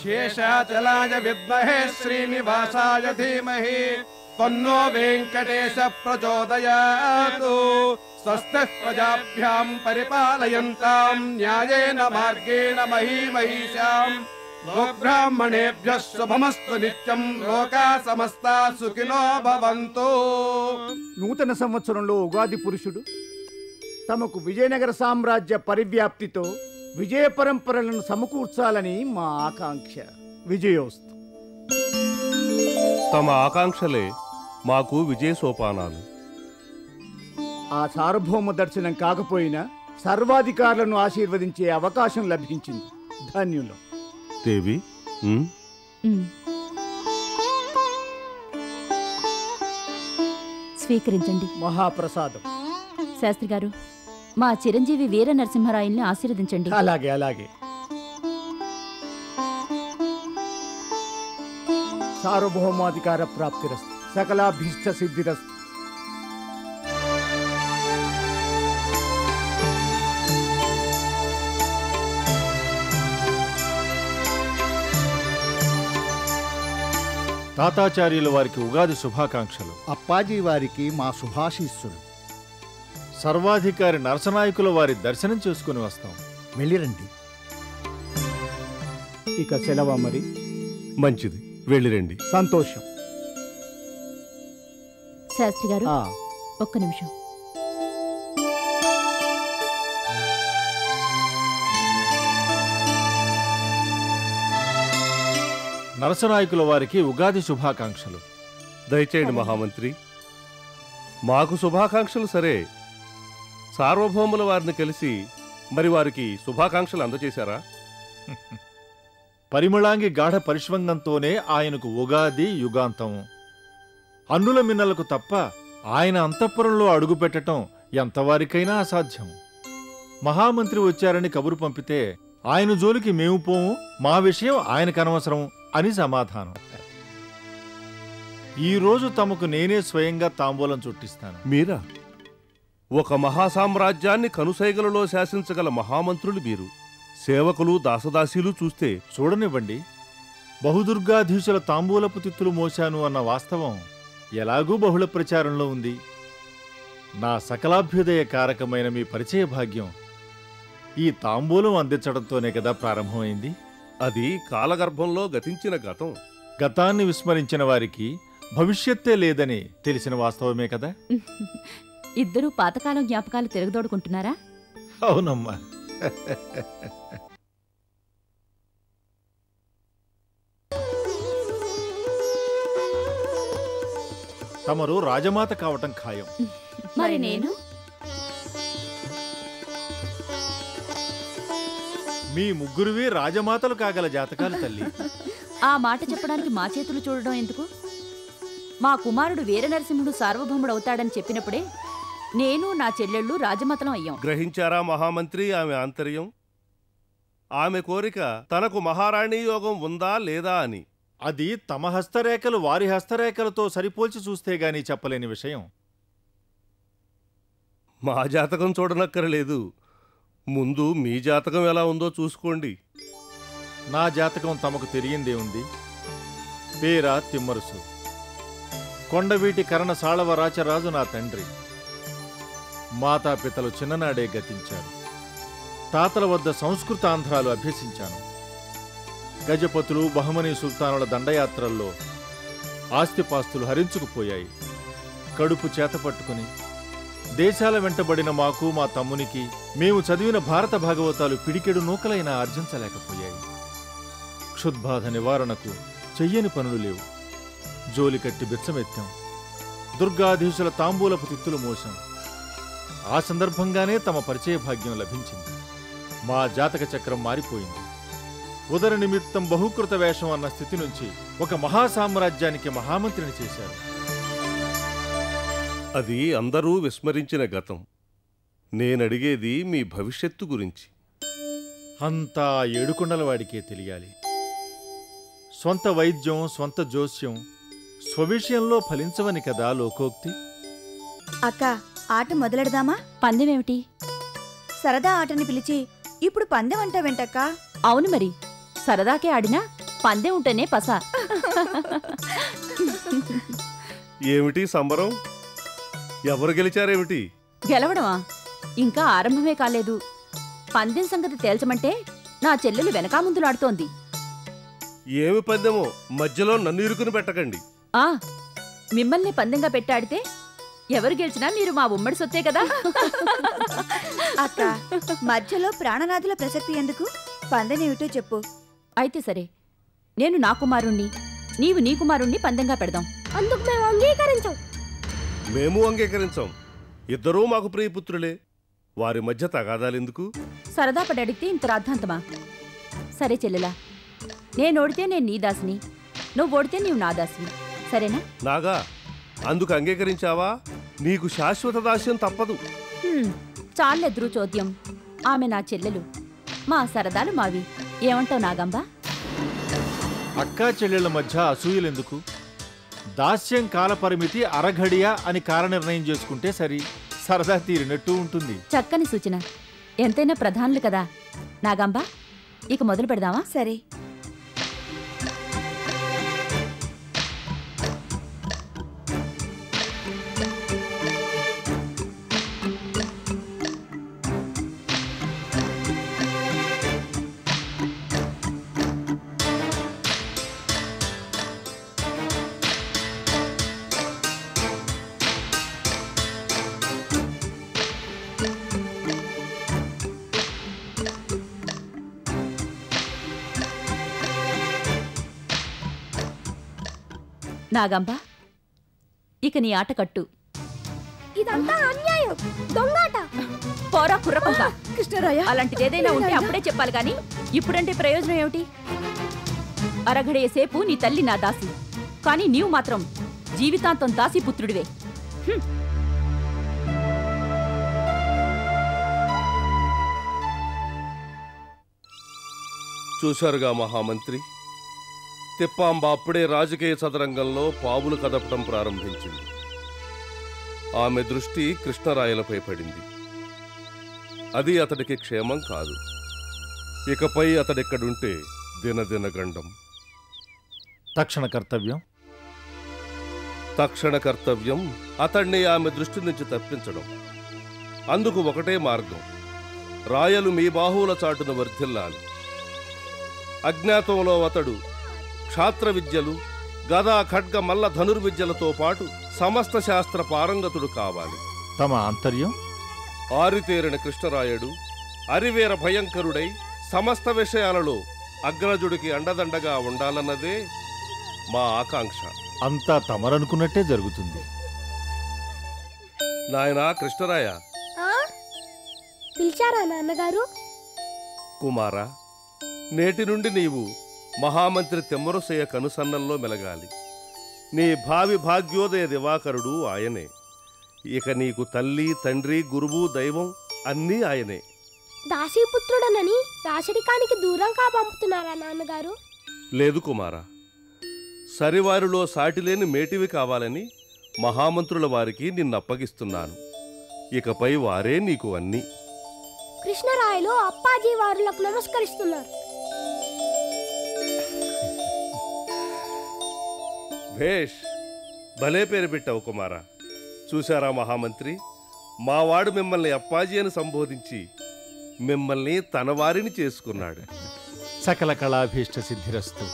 శేషాచలాయ విద్మహే శ్రీనివాసాయ ధీమహి తన్నో వెంకటేశ ప్రచోదయాతు స్వస్తి ప్రజాభ్యాం పరిపాలయంతాం న్యాయేన మార్గేణ మహీమహీషాం గోబ్రాహ్మణేభ్య శుభమస్తు నిత్యం లోకా సమస్తా సుఖినో భవంతు నూతన సంవత్సరంలో ఉగాది పురుషుడు తమకు విజయనగర సామ్రాజ్య పరివ్యాప్తితో విజయ పరంపరలను సమకూర్చాలని మా ఆకాంక్ష విజయోస్తు తమ ఆకాంక్షలే మాకు విజయ సోపానాలు ఆ సార్వభౌమ దర్శనం కాకపోయినా సర్వాధికారులను ఆశీర్వదించే అవకాశం లభించింది ధన్యులం దేవి ఉమ్, ఉమ్. స్వీకరించండి మహాప్రసాదం శాస్త్రి గారు మా చిరంజీవి వీర నరసింహరాయల్ని ఆశీర్వదించండి అలాగే అలాగే సార్వభౌమాధికార ప్రాప్తిరస్తు సకలాభీష్ట సిద్ధిరస్తు తాతాచార్యుల వారికి ఉగాది శుభాకాంక్షలు అప్పాజీ వారికి మా శుభాశీస్సులు సర్వాధికారి నరసనాయకుల వారి దర్శనం చేసుకుని వస్తాం వెళ్ళిరండి ఇక సెలవ మరి మంచిది వెళ్ళిరండి సంతోషం శాస్త్రి గారు ఆ, ఒక్క నిమిషం నరసనాయకుల వారికి ఉగాది శుభాకాంక్షలు దయచేయండి మహామంత్రి మాకు శుభాకాంక్షలు సరే సార్వభౌముల వారిని కలిసి మరి వారికి శుభాకాంక్షలు అందజేశారా పరిమళాంగి గాఢ పరిష్వంగంతోనే ఆయనకు ఉగాది యుగాంతం అన్నుల మిన్నలకు తప్ప ఆయన అంతఃపురంలో అడుగుపెట్టటం ఎంతవారికైనా అసాధ్యం మహామంత్రి వచ్చారని కబురు పంపితే ఆయన జోలికి మేము పోము మా విషయం ఆయనకు అనవసరం అని సమాధానం ఈ రోజు తమకు నేనే స్వయంగా తాంబూలం చుట్టిస్తాను మీరా ఒక మహాసామ్రాజ్యాన్ని కనుసైగలలో శాసించగల మహామంత్రులు మీరు సేవకులు దాసదాసీలు చూస్తే చూడనివ్వండి బహుదుర్గాధీశుల తాంబూలపు తిత్తులు మోశాను అన్న వాస్తవం ఎలాగూ బహుళ ప్రచారంలో ఉంది నా సకలాభ్యుదయ కారకమైన మీ పరిచయ భాగ్యం ఈ తాంబూలం అందించడంతోనే కదా ప్రారంభమైంది అది కాలగర్భంలో గతించిన గతం గతాన్ని విస్మరించిన వారికి భవిష్యత్తే లేదని తెలిసిన వాస్తవమే కదా ఇద్దరూ పాతకాలం జ్ఞాపకాలు తిరగదోడుకుంటున్నారా అవునమ్మా తమరు రాజమాత కావటం ఖాయం మరి నేను మీ ముగ్గురువి రాజమాతలు కాగల జాతకాలు తల్లి ఆ మాట చెప్పడానికి మా చేతులు చూడడం ఎందుకు మా కుమారుడు వీర నరసింహుడు సార్వభౌముడు అవుతాడని చెప్పినప్పుడే నేను నా చెల్లెళ్ళు రాజమతలం అయ్యాం గ్రహించారా మహామంత్రి ఆమె ఆంతర్యం ఆమె కోరిక తనకు మహారాణి యోగం ఉందా లేదా అని అది తమ హస్తరేఖలు వారి హస్తరేఖలతో సరిపోల్చి చూస్తే గాని చెప్పలేని విషయం మా జాతకం చూడనక్కరలేదు ముందు మీ జాతకం ఎలా ఉందో చూసుకోండి నా జాతకం తమకు తెలియందే ఉంది పేర తిమ్మరుసు కొండవీటి కరణ సాళవ రాచరాజు నా తండ్రి మాతాపితలు చిన్ననాడే గతించారు తాతల వద్ద సంస్కృతాంధ్రాలు అభ్యసించాను గజపతులు బహమనీ సుల్తానుల దండయాత్రల్లో ఆస్తిపాస్తులు హరించుకుపోయాయి కడుపు చేత పట్టుకుని దేశాల వెంటబడిన మాకు మా తమ్మునికి మేము చదివిన భారత భాగవతాలు పిడికెడు నూకలైనా ఆర్జించలేకపోయాయి క్షుద్బాధ నివారణకు చెయ్యని పనులు లేవు జోలి కట్టి బిచ్చమెత్తాం దుర్గాధీశుల తాంబూలపు తిత్తులు మోసాం ఆ సందర్భంగానే తమ పరిచయ భాగ్యం లభించింది మా జాతక చక్రం మారిపోయింది ఉదర నిమిత్తం బహుకృత వేషం అన్న స్థితి నుంచి ఒక మహాసామ్రాజ్యానికి మహామంత్రిని చేశారు అది అందరూ విస్మరించిన గతం నేనడిగేది మీ భవిష్యత్తు గురించి అంతా ఏడుకొండల వాడికే తెలియాలి స్వంత వైద్యం స్వంత జోస్యం స్వవిషయంలో ఫలించవని కదా లోకోక్తి అక్క ఆట మొదలెడదామా పందెమేమిటి సరదా ఆటని పిలిచి ఇప్పుడు పందెం అంటావేంటక్క అవును మరి సరదాకే ఆడినా పందెం ఉంటేనే పస ఏమిటి సంబరం ఎవరు గెలిచారేమిటి గెలవడమా ఇంకా ఆరంభమే కాలేదు పందెం సంగతి తేల్చమంటే నా చెల్లెలు వెనకా ముందులాడుతోంది ఏమి పందెమో మధ్యలో నన్ను ఇరుకుని పెట్టకండి ఆ మిమ్మల్ని పందెంగా పెట్టాడితే ఎవరు గెలిచినా మీరు మా ఉమ్మడి సొత్తే కదా అక్క మధ్యలో ప్రాణనాథుల ప్రసక్తి ఎందుకు పందెనేమిటో చెప్పు అయితే సరే నేను నా కుమారుణ్ణి నీవు నీ కుమారుణ్ణి పందెంగా పెడదాం అందుకు మేము అంగీకరించాం మేము అంగీకరించాం ఇద్దరూ మాకు ప్రియపుత్రులే వారి మధ్య తగాదాలెందుకు సరదా పడి అడిగితే ఇంత రాద్ధాంతమా సరే చెల్లెలా నేను ఓడితే నేను నీ దాసిని నువ్వు ఓడితే నీవు నా దాసివి సరేనా నాగా అందుకు అంగీకరించావా నీకు శాశ్వత దాస్యం తప్పదు హ్మ్, చాలెదురు చోద్యం ఆమె నా చెల్లెలు మా సరదాలు మావి ఏమంటావు నాగంబా అక్కా చెల్లెళ్ల మధ్య అసూయలెందుకు దాస్యం కాలపరిమితి అరఘడియ అని కాలనిర్ణయం చేసుకుంటే సరి సరదా తీరినట్టు ఉంటుంది చక్కని సూచన ఎంతైనా ప్రధానులు కదా నాగంబా ఇక మొదలు పెడదామా సరే నాగంబా ఇక నీ ఆట కట్టు ఇదంతా అన్యాయం దొంగాట పోరా కుర్రకుంక కృష్ణరాయ అలాంటిది ఏదైనా ఉంటే అప్పుడే చెప్పాలి గాని ఇప్పుడంటే ప్రయోజనం ఏమిటి అరగడే సేపు నీ తల్లి నా దాసి కానీ నీవు మాత్రం జీవితాంతం దాసి పుత్రుడివే చూశారుగా మహామంత్రి తిప్పాంబ అప్పుడే రాజకీయ చదరంగంలో పావులు కదపడం ప్రారంభించింది ఆమె దృష్టి కృష్ణరాయలపై పడింది అది అతడికి క్షేమం కాదు ఇకపై అతడిక్కడుంటే దినదిన గండం తక్షణ కర్తవ్యం తక్షణ కర్తవ్యం అతణ్ణి ఆమె దృష్టి నుంచి తప్పించడం అందుకు ఒకటే మార్గం రాయలు మీ బాహువుల చాటున వర్ధిల్లాలి అజ్ఞాతంలో అతడు క్షాత్ర విద్యలు గదా ఖడ్గ మల్ల ధనుర్విద్యలతో పాటు సమస్త శాస్త్ర పారంగతుడు కావాలి తమ ఆంతర్యం ఆరితేరిన కృష్ణరాయుడు అరివేర భయంకరుడై సమస్త విషయాలలో అగ్రజుడికి అండదండగా ఉండాలన్నదే మా ఆకాంక్ష అంతా తమరనుకున్నట్టే జరుగుతుంది నాయనా కృష్ణరాయ ఆ? పిలిచారా నాన్నగారు కుమారా నేటి నుండి నీవు మహామంత్రి తెమ్మరసయ్య కనుసన్నల్లో మెలగాలి నీ భావి భాగ్యోదయ దివాకరుడు ఆయనే ఇక నీకు తల్లి తండ్రి గురువు దైవం అన్నీ ఆయనే దాసీపుత్రుడనని రాశరికానికి దూరంగా పంపుతున్నారా నాన్నగారు లేదు కుమారా సరివారిలో సాటిలేని మేటివి కావాలని మహామంత్రుల వారికి నిన్నప్పగిస్తున్నాను ఇకపై వారే నీకు అన్నీ కృష్ణరాయలు అప్పాజీ వారులకు నమస్కరిస్తున్నారు భేష్ భలే పేరు పెట్టావు కుమారా చూశారా మహామంత్రి మావాడు మిమ్మల్ని అప్పాజీ అని సంబోధించి మిమ్మల్ని తన వారిని చేసుకున్నాడు సకల కళాభీష్ట సిద్ధిరస్తు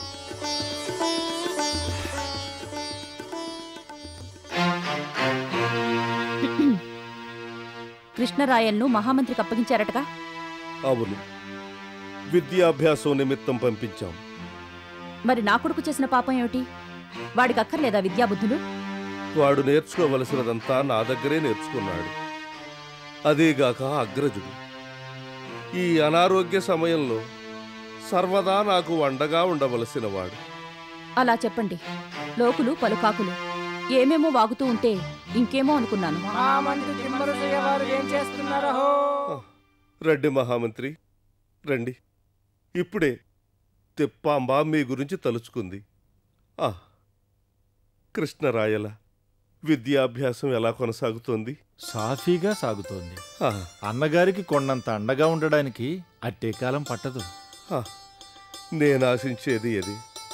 కృష్ణరాయన్ను మహామంత్రికి అప్పగించారటగా అవును విద్యాభ్యాసం నిమిత్తం పంపించాం మరి నా కొడుకు చేసిన పాపం ఏమిటి వాడికి అక్కర్లేదా విద్యాబుద్ధులు వాడు నేర్చుకోవలసినదంతా నా దగ్గరే నేర్చుకున్నాడు అదేగాక అగ్రజుడు ఈ అనారోగ్య సమయంలో సర్వదా నాకు అండగా ఉండవలసిన వాడు అలా చెప్పండి లోకులు పలుకాకులు ఏమేమో వాగుతూ ఉంటే ఇంకేమో అనుకున్నాను రండి మహామంత్రి రండి ఇప్పుడే తెప్పాంబ మీ గురించి తలుచుకుంది ఆ కృష్ణరాయల విద్యాభ్యాసం ఎలా కొనసాగుతోంది సాఫీగా సాగుతోంది ఆ, అన్నగారికి కొండంత అండగా ఉండడానికి అట్టే కాలం పట్టదు ఆ, నేను ఆశించేది అది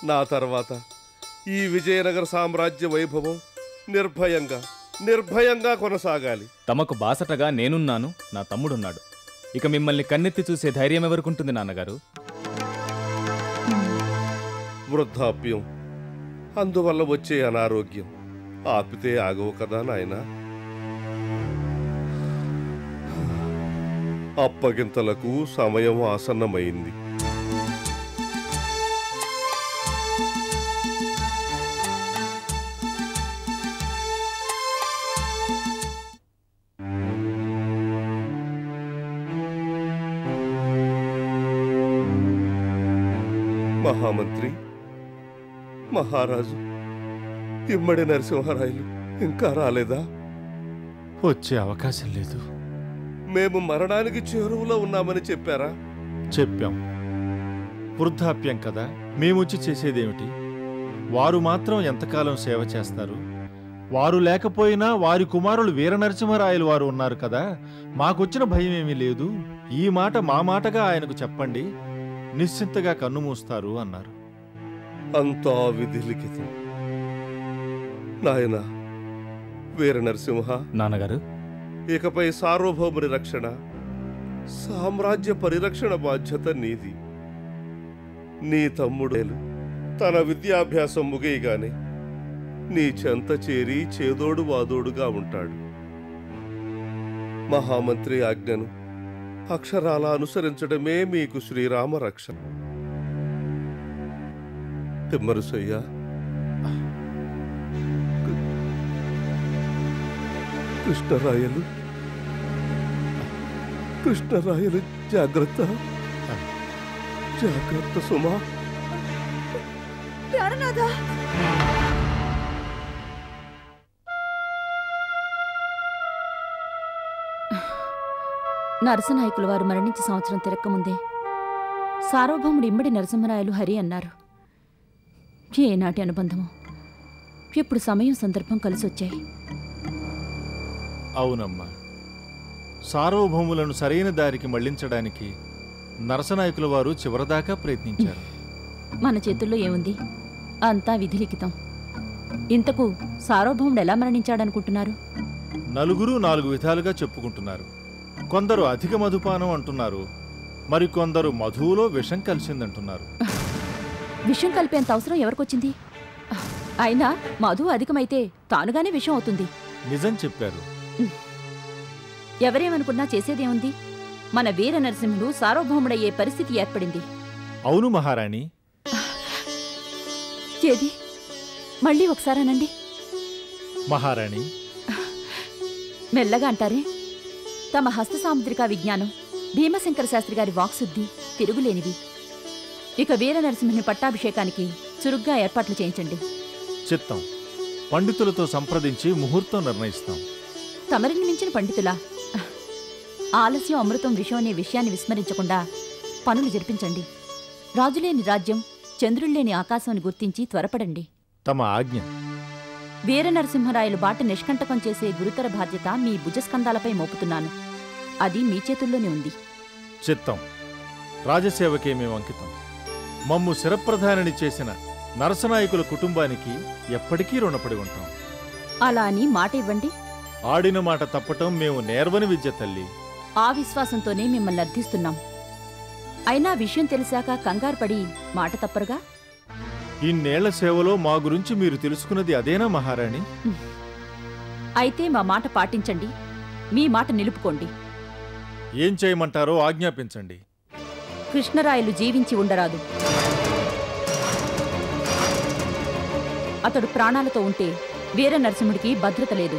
నా తర్వాత ఈ విజయనగర సామ్రాజ్య వైభవం నిర్భయంగా నిర్భయంగా కొనసాగాలి తమకు బాసటగా నేనున్నాను నా తమ్ముడున్నాడు ఇక మిమ్మల్ని కన్నెత్తి చూసే ధైర్యం ఎవరికుంటుంది నాన్నగారు వృద్ధాప్యం అందువల్ల వచ్చే అనారోగ్యం ఆపితే ఆగవు కదా నాయనా అప్పగింతలకు సమయం ఆసన్నమైంది మహామంత్రి మహారాజు ఇమ్మడి నరసింహరాయలు ఇంకా రాలేదా వచ్చే అవకాశం లేదు మేము మరణానికి చేరువలో ఉన్నామని చెప్పారా చెప్పాం వృద్ధాప్యం కదా మేమొచ్చి చేసేదేమిటి వారు మాత్రం ఎంతకాలం సేవ చేస్తారు వారు లేకపోయినా వారి కుమారులు వీరనరసింహరాయలు వారు ఉన్నారు కదా మాకొచ్చిన భయం ఏమీ లేదు ఈ మాట మా మాటగా ఆయనకు చెప్పండి నిశ్చింతగా కన్ను మూస్తారు అన్నారు అంతా విధి లిఖితం నాయన వీర నరసింహ నాన్నగారు ఇకపై సార్వభౌముని రక్షణ సామ్రాజ్య పరిరక్షణ బాధ్యత నీది నీ తమ్ముడేలు తన విద్యాభ్యాసం ముగియగానే నీ చెంత చేరి చేదోడు వాదోడుగా ఉంటాడు మహామంత్రి ఆజ్ఞను అక్షరాల అనుసరించడమే మీకు శ్రీరామ రక్ష తిమ్మరుసయ్య కృష్ణరాయలు కృష్ణరాయలు జాగ్రత్త జాగ్రత్త సుమా ప్రాణనాథ నరసనాయకుల వారు మరణించి సంవత్సరం తిరక్కముందే సార్వభౌముడు ఇమ్మడి నరసింహరాయలు హరి అన్నారు ఏనాటి అనుబంధమో ఇప్పుడు సమయం సందర్భం కలిసొచ్చాయి అవునమ్మా సార్వభౌములను సరైన దారికి మళ్లించడానికి నరసనాయకుల వారు చివరిదాకా ప్రయత్నించారు మన చేతుల్లో ఏముంది అంతా విధిలిఖితం ఇంతకు సార్వభౌముడు ఎలా మరణించాడనుకుంటున్నారు నలుగురు నాలుగు విధాలుగా చెప్పుకుంటున్నారు కొందరు అధిక మధుపానం అంటున్నారు మరికొందరు మధువులో విషం కలిసిందంటున్నారు విషం కలిపేంత అవసరం ఎవరికొచ్చింది అయినా మధు అధికమైతే తానుగానే విషం అవుతుంది నిజం చెప్పారు ఎవరేమనుకున్నా చేసేదేముంది మన వీర నరసింహుడు సార్వభౌముడయ్యే పరిస్థితి ఏర్పడింది అవును మహారాణి ఏది మళ్ళీ ఒకసారనండి మహారాణి మెల్లగా అంటారే తమ హస్త సాముద్రిక విజ్ఞానం భీమశంకర శాస్త్రి గారి వాక్శుద్ధి తిరుగులేనివి ఇక వీర నరసింహుని పట్టాభిషేకానికి చురుగ్గా ఏర్పాట్లు చేయించండి చిత్తం పండితులతో సంప్రదించి ముహూర్తం నిర్ణయిస్తాం తమరిని మించిన పండితులా ఆలస్యం అమృతం విషయం అనే విషయాన్ని విస్మరించకుండా పనులు జరిపించండి రాజులేని రాజ్యం చంద్రుల్లేని ఆకాశాన్ని గుర్తించి త్వరపడండి తమ ఆజ్ఞ వీర నరసింహరాయలు బాట నిష్కంటకం చేసే గురుతర బాధ్యత మీ భుజస్కంధాలపై మోపుతున్నాను అది మీ చేతుల్లోనే ఉంది చిత్తం రాజసేవకే మేము అంకితం మమ్ము శిరప్రధానిని చేసిన నరసనాయకుల కుటుంబానికి ఎప్పటికీ రుణపడి ఉంటాం అలా అని మాట ఇవ్వండి ఆడిన మాట తప్పటం మేము నేర్వని విద్య తల్లి ఆ విశ్వాసంతోనే మిమ్మల్ని అర్థిస్తున్నాం అయినా విషయం తెలిసాక కంగారు పడి మాట తప్పరుగా ఇన్నేళ్ల సేవలో మా గురించి మీరు తెలుసుకున్నది అదేనా మహారాణి అయితే మా మాట పాటించండి మీ మాట నిలుపుకోండి ఏం చేయమంటారో ఆజ్ఞాపించండి కృష్ణరాయలు జీవించి ఉండరాదు అతడు ప్రాణాలతో ఉంటే వీర నరసింహుడికి భద్రత లేదు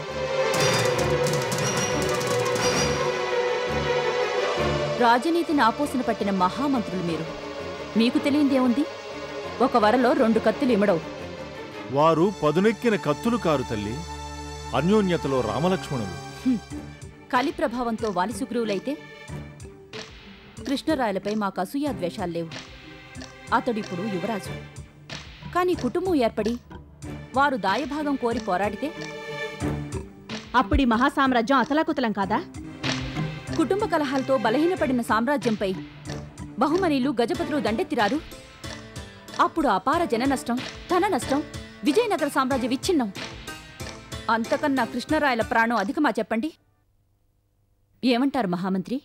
రాజనీతిని ఆపోసన పట్టిన మహామంత్రులు మీరు మీకు తెలియందేముంది ఒక వరలో రెండు కత్తులు ఇమడవు వారు పదునెక్కిన కత్తులు కారు తల్లి అన్యోన్యతలో రామలక్ష్మణులు కలి ప్రభావంతో వాలిసుగ్రీవులైతే కృష్ణరాయలపై మాకు అసూయా ద్వేషాలు లేవు అతడిప్పుడు యువరాజు కాని కుటుంబం ఏర్పడి వారు దాయభాగం కోరి పోరాడితే అప్పుడి మహాసామ్రాజ్యం అతలాకుతలం కాదా కుటుంబ కలహాలతో బలహీనపడిన సామ్రాజ్యంపై బహుమనీలు గజపతులు దండెత్తిరారు అప్పుడు అపార జన నష్టం ధన నష్టం విజయనగర సామ్రాజ్య విచ్ఛిన్నం అంతకన్నా కృష్ణరాయల ప్రాణం అధికమా చెప్పండి ఏమంటారు మహామంత్రి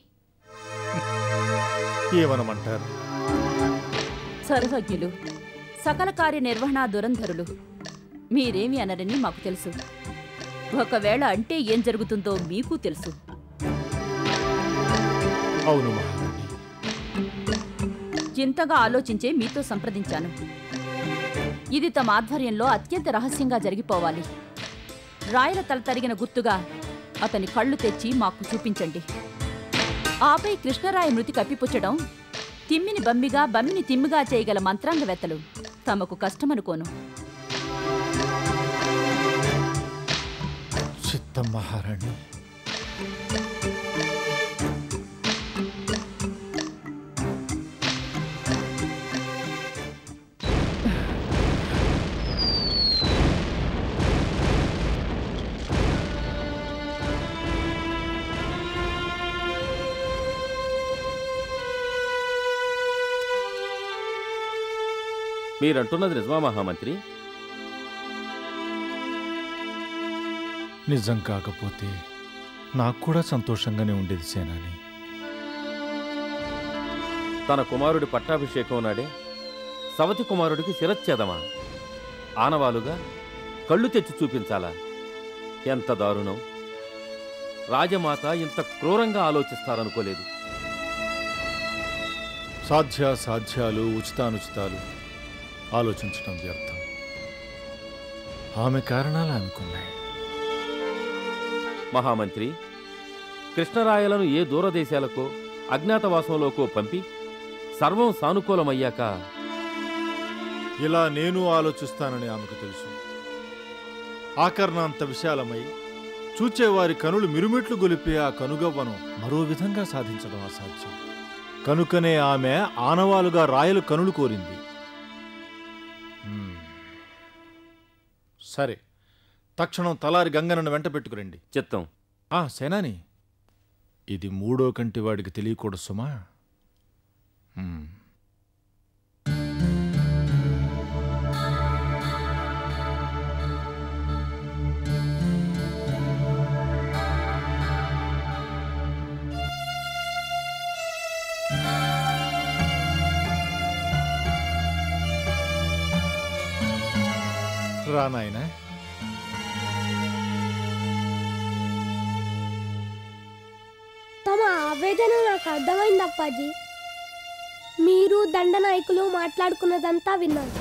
ఏమనమంటారు సర్వజ్ఞులు సకల కార్య నిర్వహణ దురంధరులు మీరేమి అనరని మాకు తెలుసు ఒకవేళ అంటే ఏం జరుగుతుందో మీకు తెలుసు అవును మహారాణి ఇంతగా ఆలోచించే మీతో సంప్రదించాను ఇది తమ ఆధ్వర్యంలో అత్యంత రహస్యంగా జరిగిపోవాలి రాయల తల తరిగిన గుర్తుగా అతని కళ్ళు తెచ్చి మాకు చూపించండి ఆపై కృష్ణరాయ మృతి కప్పిపుచ్చడం తిమ్మిని బమ్మిగా బమ్మిని తిమ్మిగా చేయగల మంత్రాంగవేత్తలు తమకు కష్టమనుకోను చిత్తం మహారాణి మీరంటున్నది నిజమా మహామంత్రి నిజం కాకపోతే నాకు కూడా సంతోషంగానే ఉండేది సేనాని తన కుమారుడి పట్టాభిషేకం నాడే సవతి కుమారుడికి శిరచ్ఛేదమా ఆనవాలుగా కళ్ళు తెచ్చి చూపించాలా ఎంత దారుణం రాజమాత ఇంత క్రూరంగా ఆలోచిస్తారనుకోలేదు సాధ్యాసాధ్యాలు ఉచితానుచితాలు ఆలోచించడం వ్యర్థం ఆమె కారణాలు ఆమెకున్నాయి మహామంత్రి కృష్ణరాయలను ఏ దూరదేశాలకో అజ్ఞాతవాసంలోకో పంపి సర్వం సానుకూలమయ్యాక ఇలా నేను ఆలోచిస్తానని ఆమెకు తెలుసు ఆకరణ అంత విశాలమై చూచేవారి కనులు మిరుమిట్లు గొలిపే ఆ కనుగవ్వను మరో విధంగా సాధించడం అసాధ్యం కనుకనే ఆమె ఆనవాలుగా రాయలు కనులు కోరింది హ్మ్. సరే తక్షణం తలారి గంగనను వెంట పెట్టుకురండి చిత్తం ఆ సేనాని ఇది మూడో కంటి వాడికి తెలియకూడదు సుమా హ్మ్. రా నాయనా తమ ఆవేదన నాకు అర్థమైంది అప్పాజీ మీరు దండనాయకులు మాట్లాడుకున్నదంతా విన్నాను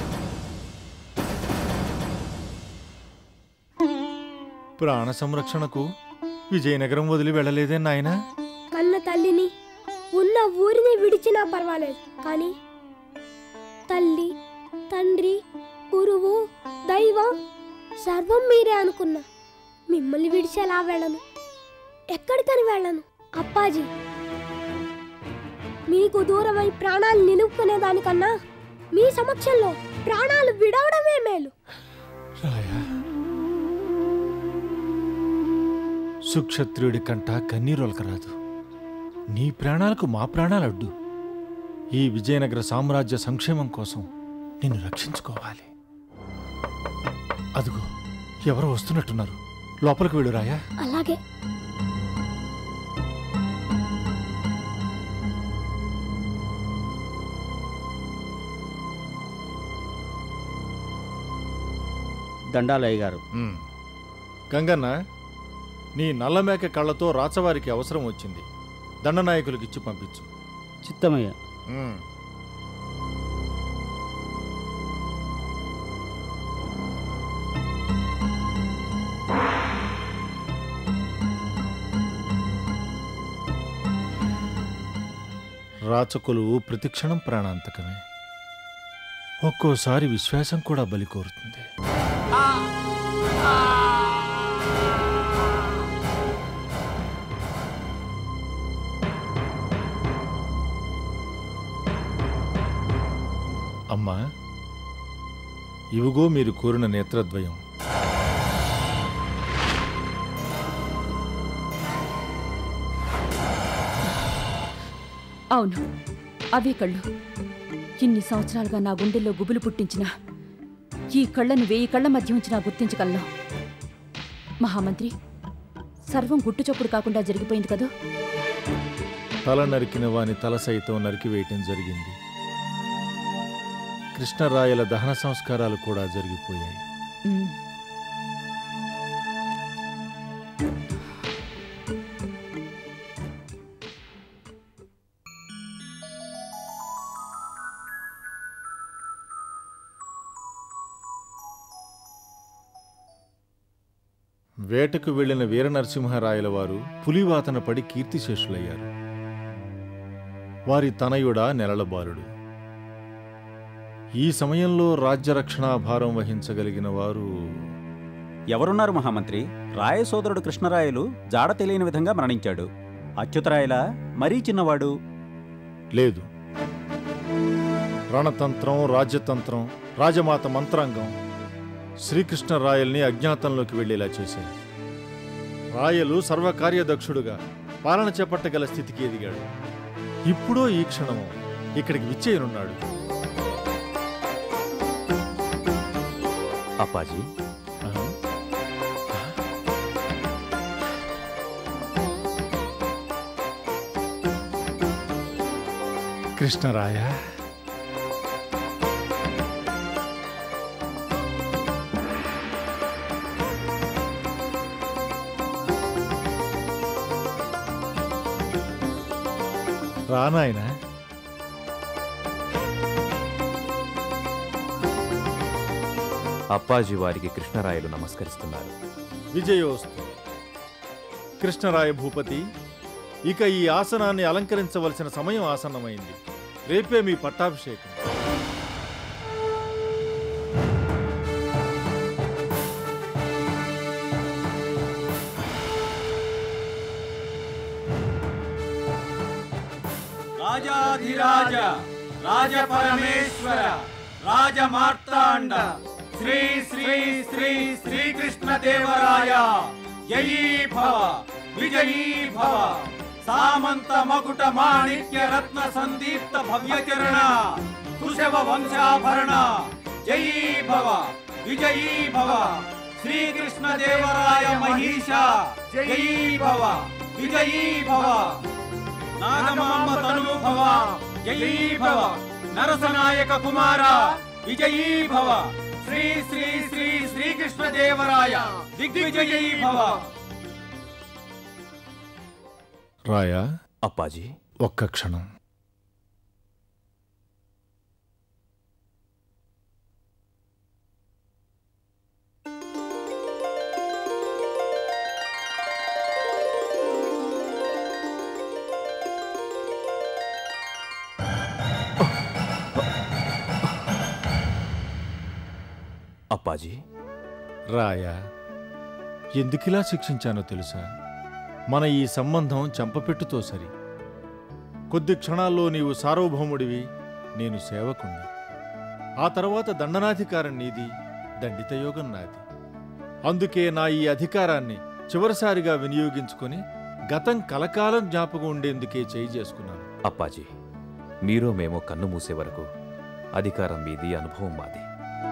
ప్రాణ సంరక్షణకు విజయనగరం వదిలి వెళ్ళలేదే నాయనా కన్న తల్లిని ఉన్న ఊరిని విడిచినా పర్వాలేదు కానీ తల్లి తండ్రి గురువు దైవం సర్వం మీరే అనుకున్నా మిమ్మల్ని విడిచి ఎలా వెళ్ళను ఎక్కడికని వెళ్ళను అప్పాజీ మీకు దూరమై ప్రాణాలు నిలుపుకునే దానికన్నా మీ సమక్షంలో ప్రాణాలు విడవడమే మేలు రాయా సుక్షత్రియుడి కంట కన్నీరొలకరాదు నీ ప్రాణాలకు మా ప్రాణాలు అడ్డు ఈ విజయనగర సామ్రాజ్య సంక్షేమం కోసం నిన్ను రక్షించుకోవాలి అదిగో ఎవరో వస్తున్నట్టున్నారు లోపలికి వెళ్ళు రాయా అలాగే దండాలయ్య గారు ఉమ్. గంగన్న నీ నల్లమేక కళ్ళతో రాచవారికి అవసరం వచ్చింది దండనాయకులకు ఇచ్చి పంపించు చిత్తమయ్య ఉమ్. రాచకులు ప్రతిక్షణం ప్రాణాంతకమే ఒక్కోసారి విశ్వాసం కూడా బలి కోరుతుంది అమ్మా ఇవిగో మీరు కోరిన నేత్రద్వయం అవును అవే కళ్ళు ఇన్ని సంవత్సరాలుగా నా గుండెల్లో గుబులు పుట్టించిన ఈ కళ్ళను వేయి కళ్ళ మధ్య ఉంచి నా గుర్తించగలను మహామంత్రి సర్వం గుట్టుచప్పుడు కాకుండా జరిగిపోయింది కదూ తల నరికిన వాని తల సైతం నరికివేయటం జరిగింది కృష్ణరాయల దహన సంస్కారాలు కూడా జరిగిపోయాయి ఉమ్. వేటకు వెళ్లిన వీరనరసింహరాయల వారు పులివాతన పడి కీర్తిశేషులయ్యారు వారి తనయుడ నెలల బాలుడు ఈ సమయంలో రాజ్యరక్షణా భారం వహించగలిగిన వారు ఎవరున్నారు మహామంత్రి రాయ సోదరుడు కృష్ణరాయలు జాడ తెలియని విధంగా మరణించాడు అచ్యుతరాయల మరీ చిన్నవాడు లేదు రణతంత్రం రాజ్యతంత్రం రాజమాత మంత్రాంగం శ్రీకృష్ణరాయల్ని అజ్ఞాతంలోకి వెళ్లేలా చేశాయి రాయలు సర్వకార్యదక్షుడుగా పాలన చేపట్టగల స్థితికి ఎదిగాడు ఇప్పుడో ఈ క్షణము ఇక్కడికి విచ్చేయనున్నాడు అప్పాజీ కృష్ణరాయ రానాయనా అప్పాజీ వారికి కృష్ణరాయలు నమస్కరిస్తున్నారు విజయోస్తు కృష్ణరాయ భూపతి ఇక ఈ ఆసనాన్ని అలంకరించవలసిన సమయం ఆసన్నమైంది రేపే మీ పట్టాభిషేకం రాజాధిరాజ రాజ పరమేశ్వర రాజ మార్తాండ శ్రీ శ్రీ శ్రీ శ్రీకృష్ణ దేవరాయ జయీ భవ విజయీ భవ సామంత మకుట మాణిక్య రత్న సందీప్త భవ్యచరణ కుశవ వంశాభరణ జయీ భవ విజయీ భవ శ్రీకృష్ణ దేవరాయ మహిష జయీ భవ విజయీ భవ నాగమాంబ తనువు భవ జయీ భవ నరసనాయక కుమార విజయీ భవ శ్రీ శ్రీ శ్రీ శ్రీకృష్ణ దేవరాయ దిగ్విజయీ భవ రాయా అప్పాజీ ఒక్క క్షణం అప్పాజీ రాయా ఎందుకిలా శిక్షించానో తెలుసా మన ఈ సంబంధం చెంపపెట్టుతో సరి కొద్ది క్షణాల్లో నీవు సార్వభౌముడివి నేను సేవకుణ్ణి ఆ తర్వాత దండనాధికారం నీది దండితయోగం నాది అందుకే నా ఈ అధికారాన్ని చివరిసారిగా వినియోగించుకొని గతం కలకాలం జ్ఞాపకం ఉండేందుకే చేయి చేసుకున్నాను అప్పాజీ మీరో మేమో కన్ను మూసే వరకు అధికారం మీది అనుభవం మాది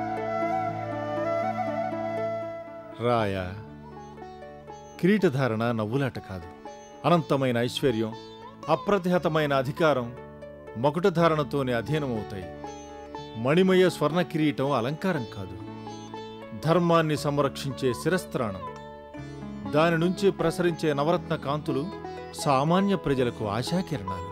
రాయా కిరీటధారణ నవ్వులాట కాదు అనంతమైన ఐశ్వర్యం అప్రతిహతమైన అధికారం మకుటధారణతోనే అధీనమవుతాయి మణిమయ స్వర్ణ కిరీటం అలంకారం కాదు ధర్మాన్ని సంరక్షించే శిరస్త్రాణం దాని నుంచి ప్రసరించే నవరత్న కాంతులు సామాన్య ప్రజలకు ఆశాకిరణాలు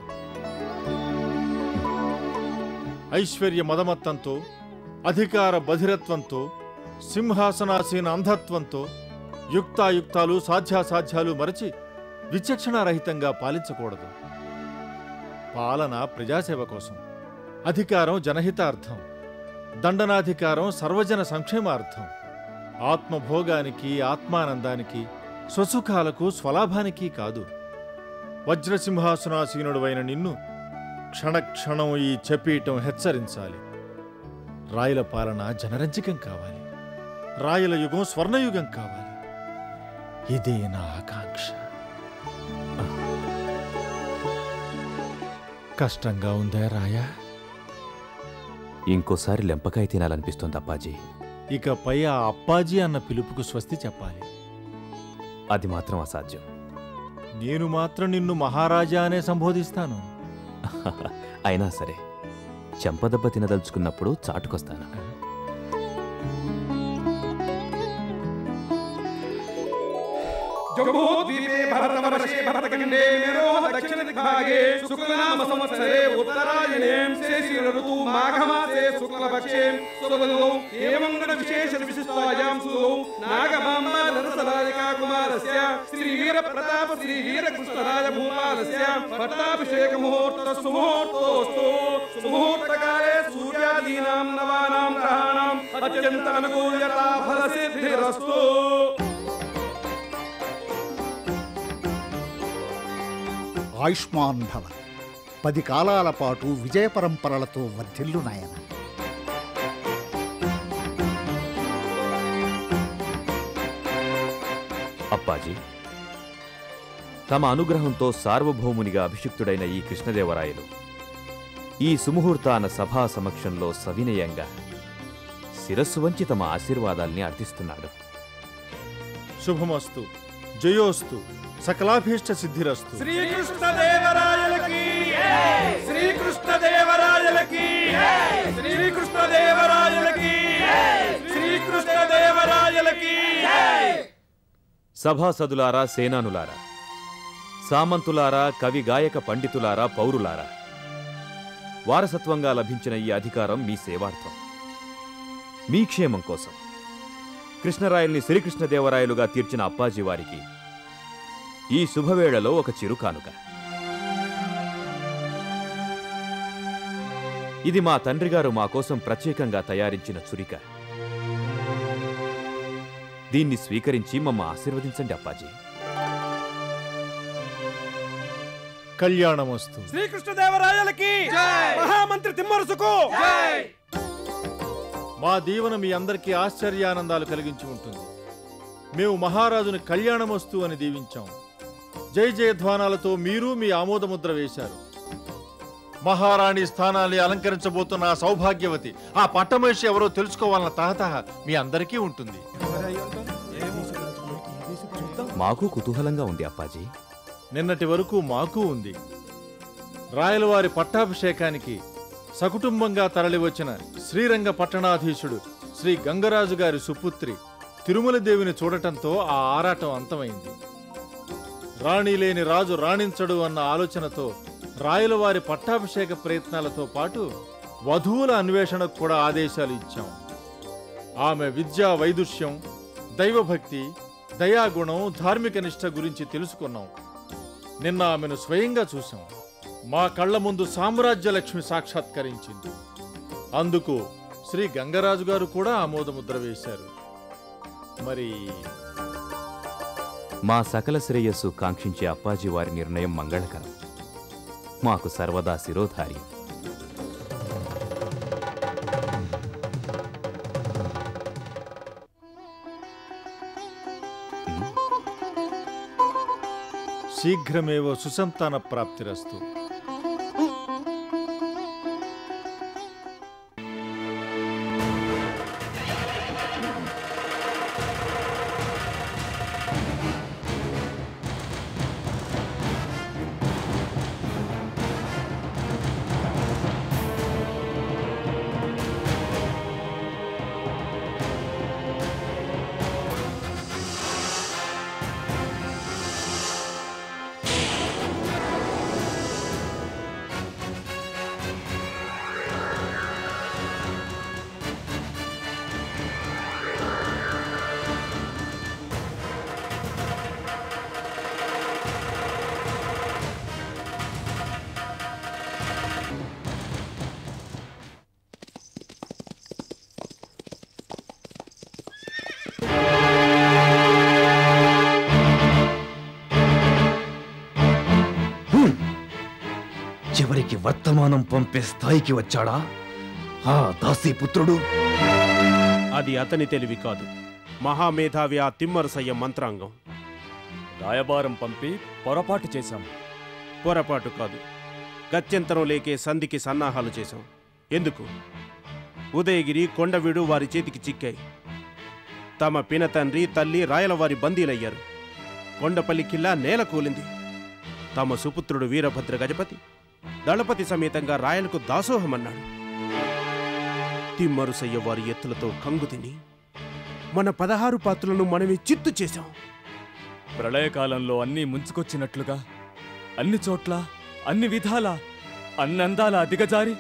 ఐశ్వర్య మదమత్తంతో అధికార బధిరత్వంతో సింహాసనాసీన అంధత్వంతో యుక్తాయుక్తాలు సాధ్యాసాధ్యాలు మరచి విచక్షణారహితంగా పాలించకూడదు పాలన ప్రజాసేవ కోసం అధికారం జనహితార్థం దండనాధికారం సర్వజన సంక్షేమార్థం ఆత్మభోగానికి ఆత్మానందానికి స్వసుఖాలకు స్వలాభానికి కాదు వజ్రసింహాసనాసీనుడువైన నిన్ను క్షణక్షణం ఈ చెప్పీయటం హెచ్చరించాలి రాయల పాలన జనరంజకం కావాలి రాయల యుగం స్వర్ణయుగం కావాలి ఇదే నా ఆకాంక్ష కష్టంగా ఉందా రాయా ఇంకోసారి లెంపకాయ తినాలనిపిస్తోంది అప్పాజీ ఇకపై ఆ అప్పాజీ అన్న పిలుపుకు స్వస్తి చెప్పాలి అది మాత్రం అసాధ్యం నేను మాత్రం నిన్ను మహారాజా అనే సంబోధిస్తాను అయినా సరే చెంపదెబ్బ తినదలుచుకున్నప్పుడు చాటుకొస్తాను जम्बूद्वीपे भरतवर्षे भरतखण्डे मेरोः दक्षिणदिग्भागे शुक्लनाम संवत्सरे उत्तरायणे शेषि ऋतु माघमासे शुक्लपक्षे सुबलौ एवङ्गणविशेषविशिष्टायां सुलौ नागमाम्बा नरसराजिका कुमारस्य श्रीवीरप्रताप श्रीवीरकृष्णराज भूपालस्य पट्टाभिषेकमुहूर्तः सुमुहूर्तोऽस्तु सुमुहूर्तकाले सूर्यादीनां नवानां ग्रहाणाम् अत्यन्तमनुकूल्यता फलसिद्धिरस्तु ఆయుష్మాన్ భవ పది కాలాల పాటు విజయ పరంపరలతో వర్ధిల్లు నాయన అప్పాజీ తమ అనుగ్రహంతో సార్వభౌమునిగా అభిషిక్తుడైన ఈ కృష్ణదేవరాయలు ఈ సుముహూర్తాన సభా సమక్షంలో సవినయంగా శిరస్సు వంచి తమ ఆశీర్వాదాల్ని అర్థిస్తున్నాడు శుభమస్తు జయోస్తు సకలాభీష్ట సిద్ధిరస్తు శ్రీకృష్ణదేవరాయలకి శ్రీకృష్ణదేవరాయలకి శ్రీకృష్ణదేవరాయలకి శ్రీకృష్ణదేవరాయలకి సభాసదులారా సేనానులారా సామంతులారా కవి గాయక పండితులారా పౌరులారా వారసత్వంగా లభించిన ఈ అధికారం మీ సేవార్థం మీ క్షేమం కోసం కృష్ణరాయల్ని శ్రీకృష్ణదేవరాయలుగా తీర్చిన అప్పాజీ వారికి ఈ శుభవేళలో ఒక చిరుకానుక ఇది మా తండ్రిగారు మా కోసం ప్రత్యేకంగా తయారించిన చురిక దీన్ని స్వీకరించి మమ్మ ఆశీర్వదించండి అప్పాజీ కళ్యాణమస్తు శ్రీకృష్ణదేవరాయలకి మహామంత్రి తిమ్మరుసుకు మా దీవెన మీ అందరికీ ఆశ్చర్యానందాలు కలిగించి ఉంటుంది మేము మహారాజుని కళ్యాణమస్తు అని దీవించాం జై జయధ్వానాలతో మీరు మీ ఆమోదముద్ర వేశారు మహారాణి స్థానాన్ని అలంకరించబోతున్న ఆ సౌభాగ్యవతి ఆ పట్టమహిషి ఎవరో తెలుసుకోవాలన్న తహతహ మీ అందరికీ ఉంటుంది మాకు కుతూహలంగా ఉంది అప్పాజీ నిన్నటి వరకు మాకు ఉంది రాయలవారి పట్టాభిషేకానికి సకుటుంబంగా తరలివచ్చిన శ్రీరంగ పట్టణాధీశుడు శ్రీ గంగరాజు గారి సుపుత్రి తిరుమల దేవిని చూడటంతో ఆ ఆరాటం అంతమైంది రాణి లేని రాజు రాణించడు అన్న ఆలోచనతో రాయలవారి పట్టాభిషేక ప్రయత్నాలతో పాటు వధువుల అన్వేషణకు కూడా ఆదేశాలు ఇచ్చాం ఆమె విద్యా వైదుష్యం దైవభక్తి దయాగుణం ధార్మిక నిష్ఠ గురించి తెలుసుకున్నాం నిన్న ఆమెను స్వయంగా చూశాం మా కళ్ళ ముందు సామ్రాజ్య లక్ష్మి సాక్షాత్కరించింది అందుకు శ్రీ గంగరాజు గారు కూడా ఆమోదముద్ర వేశారు మరి మా సకల శ్రేయస్సు కాంక్షించే అప్పాజీ వారి నిర్ణయం మంగళకరం మాకు సర్వదా శిరోధార్యం శీఘ్రమేవ సుసంతాన ప్రాప్తిరస్తు చివరికి వర్తమానం పంపే స్థాయికి వచ్చాడా ఆ దాసీపుత్రుడు అది అతని తెలివి కాదు మహామేధావి ఆ తిమ్మరసయ్య మంత్రాంగం రాయబారం పంపి పొరపాటు చేశాం పొరపాటు కాదు గత్యంతరం లేకే సంధికి సన్నాహాలు చేశాం ఎందుకు ఉదయగిరి కొండవీడు వారి చేతికి చిక్కాయి తమ పినతండ్రి తల్లి రాయలవారి బందీలయ్యారు కొండపల్లి కిల్లా నేల కూలింది తమ సుపుత్రుడు వీరభద్ర గజపతి దళపతి సమేతంగా రాయలకు దాసోహమన్నాడు తిమ్మరుసయ్య వారి ఎత్తులతో కంగు తిని మన పదహారు పాత్రలను మనమే చిత్తు చేశాం ప్రళయకాలంలో అన్నీ ముంచుకొచ్చినట్లుగా అన్ని చోట్ల అన్ని విధాల అన్నందాల దిగజారి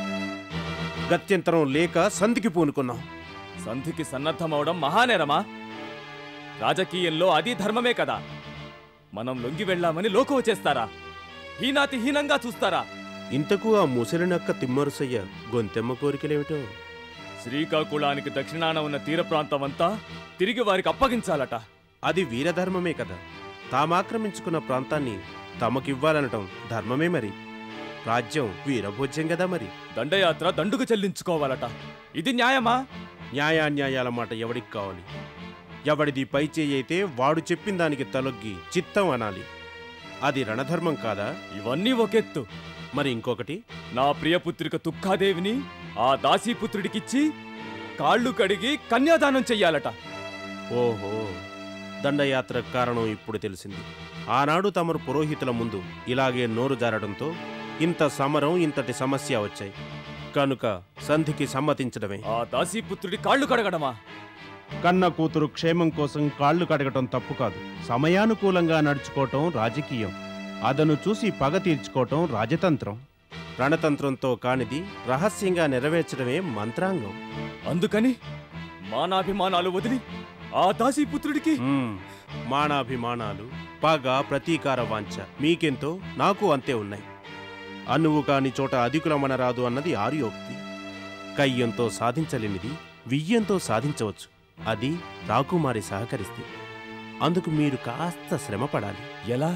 గత్యంతరం లేక సంధికి పూనుకున్నాం సంధికి సన్నద్ధమవడం మహానేరమా రాజకీయంలో అది ధర్మమే కదా మనం లొంగి వెళ్ళామని లోకం చేస్తారా హీనాతి హీనంగా చూస్తారా ఇంతకు ఆ ముసలినక్క తిమ్మరుసయ్య గొంతెమ్మ కోరికలేమిటో శ్రీకాకుళానికి దక్షిణాన ఉన్న తీర ప్రాంతం అంతా తిరిగి వారికి అప్పగించాలట అది వీరధర్మమే కదా తామాక్రమించుకున్న ప్రాంతాన్ని తమకివ్వాలనటం ధర్మమే మరి రాజ్యం వీరభోజ్యం కదా మరి దండయాత్ర దండుకు చెల్లించుకోవాలట ఇది న్యాయమా న్యాయాన్యాయాల మాట ఎవడికి కావాలి ఎవడిది పై చేయి అయితే వాడు చెప్పిన దానికి తలొగ్గి చిత్తం అనాలి అది రణధర్మం కాదా ఇవన్నీ ఒకెత్తు మరి ఇంకొకటి నా ప్రియపుత్రిక తుక్కాదేవిని ఆ దాసీపుత్రుడికిచ్చి కాళ్ళు కడిగి కన్యాదానం చెయ్యాలట ఓహో దండయాత్ర కారణం ఇప్పుడు తెలిసింది ఆనాడు తమరు పురోహితుల ముందు ఇలాగే నోరు జారడంతో ఇంత సమరం ఇంతటి సమస్య వచ్చాయి కనుక సంధికి సమ్మతించడమే ఆ దాసీపుత్రుడి కాళ్ళు కడగడమా కన్న కూతురు క్షేమం కోసం కాళ్ళు కడగటం తప్పు కాదు సమయానుకూలంగా నడుచుకోవటం రాజకీయం అదను చూసి పగ తీర్చుకోవటం రాజతంత్రం రణతంత్రంతో కానిది రహస్యంగా నెరవేర్చడమే మంత్రాంగం అందుకని మానాభిమానాలు వదిలి ఆ దాసీపుత్రుడికి మ్మ్. మానాభిమానాలు పగ ప్రతీకార వాంఛ మీకెంతో నాకు అంతే ఉన్నాయి అనువు కాని చోట అధికులమనరాదు అన్నది ఆర్యోక్తి కయ్యంతో సాధించలేనిది వియ్యంతో సాధించవచ్చు అది రాకుమారి సహకరిస్తే అందుకు మీరు కాస్త శ్రమ పడాలి ఎలా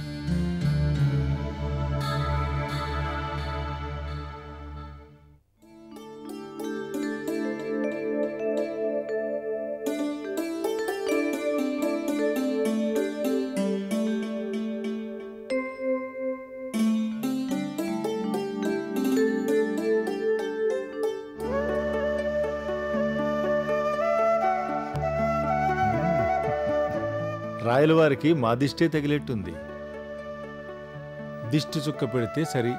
రాయల వారికి మా దిష్టే తగిలేట్టుంది దిష్టి చుక్క పెడితే సరి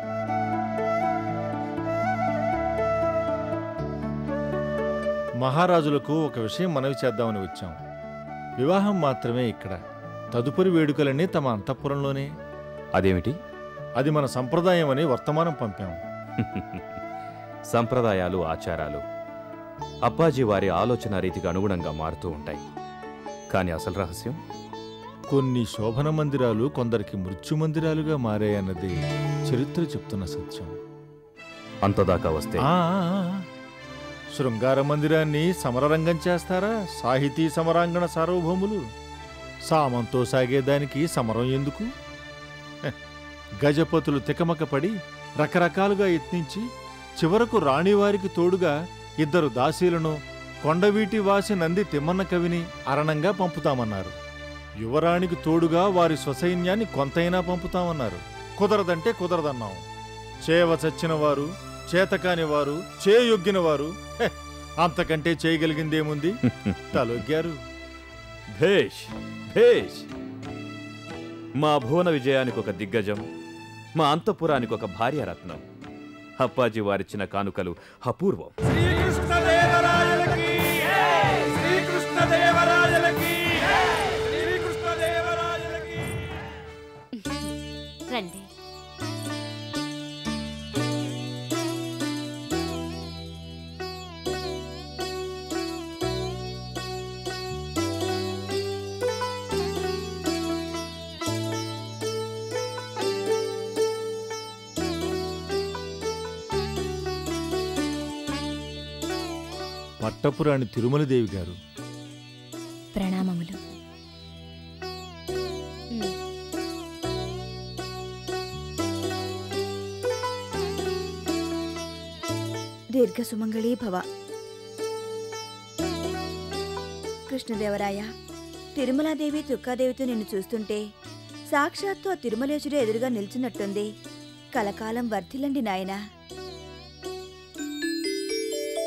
మహారాజులకు ఒక విషయం మనవి చేద్దామని వచ్చాం వివాహం మాత్రమే ఇక్కడ తదుపరి వేడుకలన్నీ తమ అంతఃపురంలోనే అదేమిటి అది మన సంప్రదాయం అని వర్తమానం పంపాం సంప్రదాయాలు ఆచారాలు అప్పాజీ వారి ఆలోచన రీతికి అనుగుణంగా మారుతూ ఉంటాయి కానీ అసలు రహస్యం కొన్ని శోభన మందిరాలు కొందరికి మృత్యు మందిరాలుగా మారాయన్నది చరిత్ర చెప్తున్న సత్యం అంతదాకా వస్తే ఆ, ఆ, ఆ. శృంగార మందిరాన్ని సమరరంగం చేస్తారా సాహితీ సమరాంగణ సార్వభౌములు సామంతో సాగేదానికి సమరం ఎందుకు హె, గజపతులు తికమకపడి రకరకాలుగా యత్నించి చివరకు రాణివారికి తోడుగా ఇద్దరు దాసీలను కొండవీటి వాసి నంది తిమ్మన్న కవిని అరణంగా పంపుతామన్నారు యువరాణికి తోడుగా వారి స్వసైన్యాన్ని కొంతైనా పంపుతామన్నారు కుదరదంటే కుదరదన్నాం చేవ చచ్చిన వారు చేతకాని వారు చేయొగ్గిన వారు హె, అంతకంటే చేయగలిగిందేముంది తలొగ్గారు భేష్ భేష్ మా భువన విజయానికి ఒక దిగ్గజం మా అంతఃపురానికి ఒక భార్యారత్నం అప్పాజీ వారిచ్చిన కానుకలు అపూర్వం శ్రీకృష్ణదేవరాయలకి శ్రీకృష్ణదేవరాయలకి శ్రీకృష్ణదేవరాయలకి రండి పట్టపురాణి తిరుమలదేవి గారు ప్రణామములు దీర్ఘ సుమంగళీ భవ కృష్ణదేవరాయ తిరుమలాదేవి తుక్కాదేవితో నిన్ను చూస్తుంటే సాక్షాత్తు ఆ తిరుమలేశుడే ఎదురుగా నిల్చున్నట్టుంది కలకాలం వర్ధిల్లండి నాయనా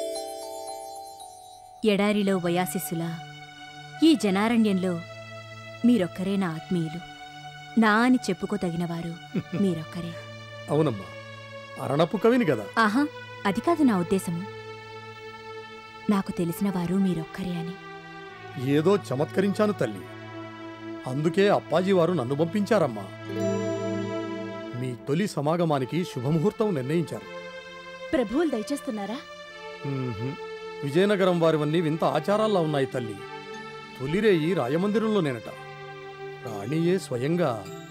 ఎడారిలో వయాసిస్సులా ఈ జనారణ్యంలో మీరొక్కరే నా ఆత్మీయులు నా అని చెప్పుకోతగినవారు మీరొక్కరే అవునమ్మా అరణపు కవిని కదా ఆహా అది కాదు నా ఉద్దేశము నాకు తెలిసిన వారు మీరొక్కరే అని ఏదో చమత్కరించాను తల్లి అందుకే అప్పాజీ వారు నన్ను పంపించారమ్మా మీ తొలి సమాగమానికి శుభముహూర్తం నిర్ణయించారు ప్రభువులు దయచేస్తున్నారా మ్మ్హ్. విజయనగరం వారివన్నీ వింత ఆచారాల్లా ఉన్నాయి తల్లి తొలిరేయి రాయమందిరంలోనేనట రాణియే స్వయంగా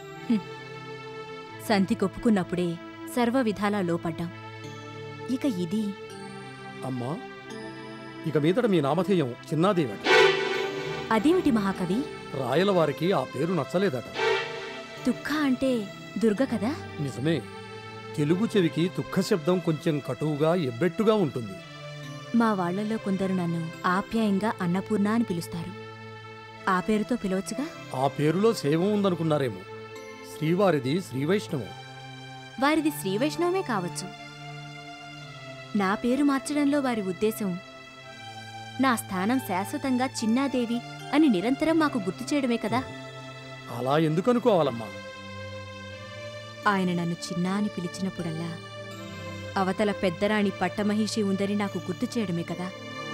సంధి కొప్పుకున్నప్పుడే సర్వ విధాలా లోపడ్డాం ఇక ఇది అమ్మా ఇక మీదట మీ నామధేయం చిన్నాదేవట అదేమిటి మహాకవి రాయల వారికి ఆ పేరు నచ్చలేదట దుఃఖ అంటే దుర్గ కదా నిజమే తెలుగు చెవికి దుఃఖ శబ్దం కొంచెం కటువుగా ఎబ్బెట్టుగా ఉంటుంది మా వాళ్లలో కొందరు నన్ను ఆప్యాయంగా అన్నపూర్ణ అని పిలుస్తారు ఆ పేరుతో పిలవచ్చుగా ఆ పేరులో శైవం ఉందనుకున్నారేమో శ్రీవారిది శ్రీవైష్ణవం వారిది శ్రీవైష్ణవమే కావచ్చు నా పేరు మార్చడంలో వారి ఉద్దేశం నా స్థానం శాశ్వతంగా చిన్నాదేవి అని నిరంతరం మాకు గుర్తు చేయడమే కదా అలా ఎందుకు అనుకోవాలమ్మా ఆయన నన్ను చిన్నా అని పిలిచినప్పుడల్లా అవతల పెద్దరాణి పట్టమహిషి ఉందని నాకు గుర్తు చేయడమే కదా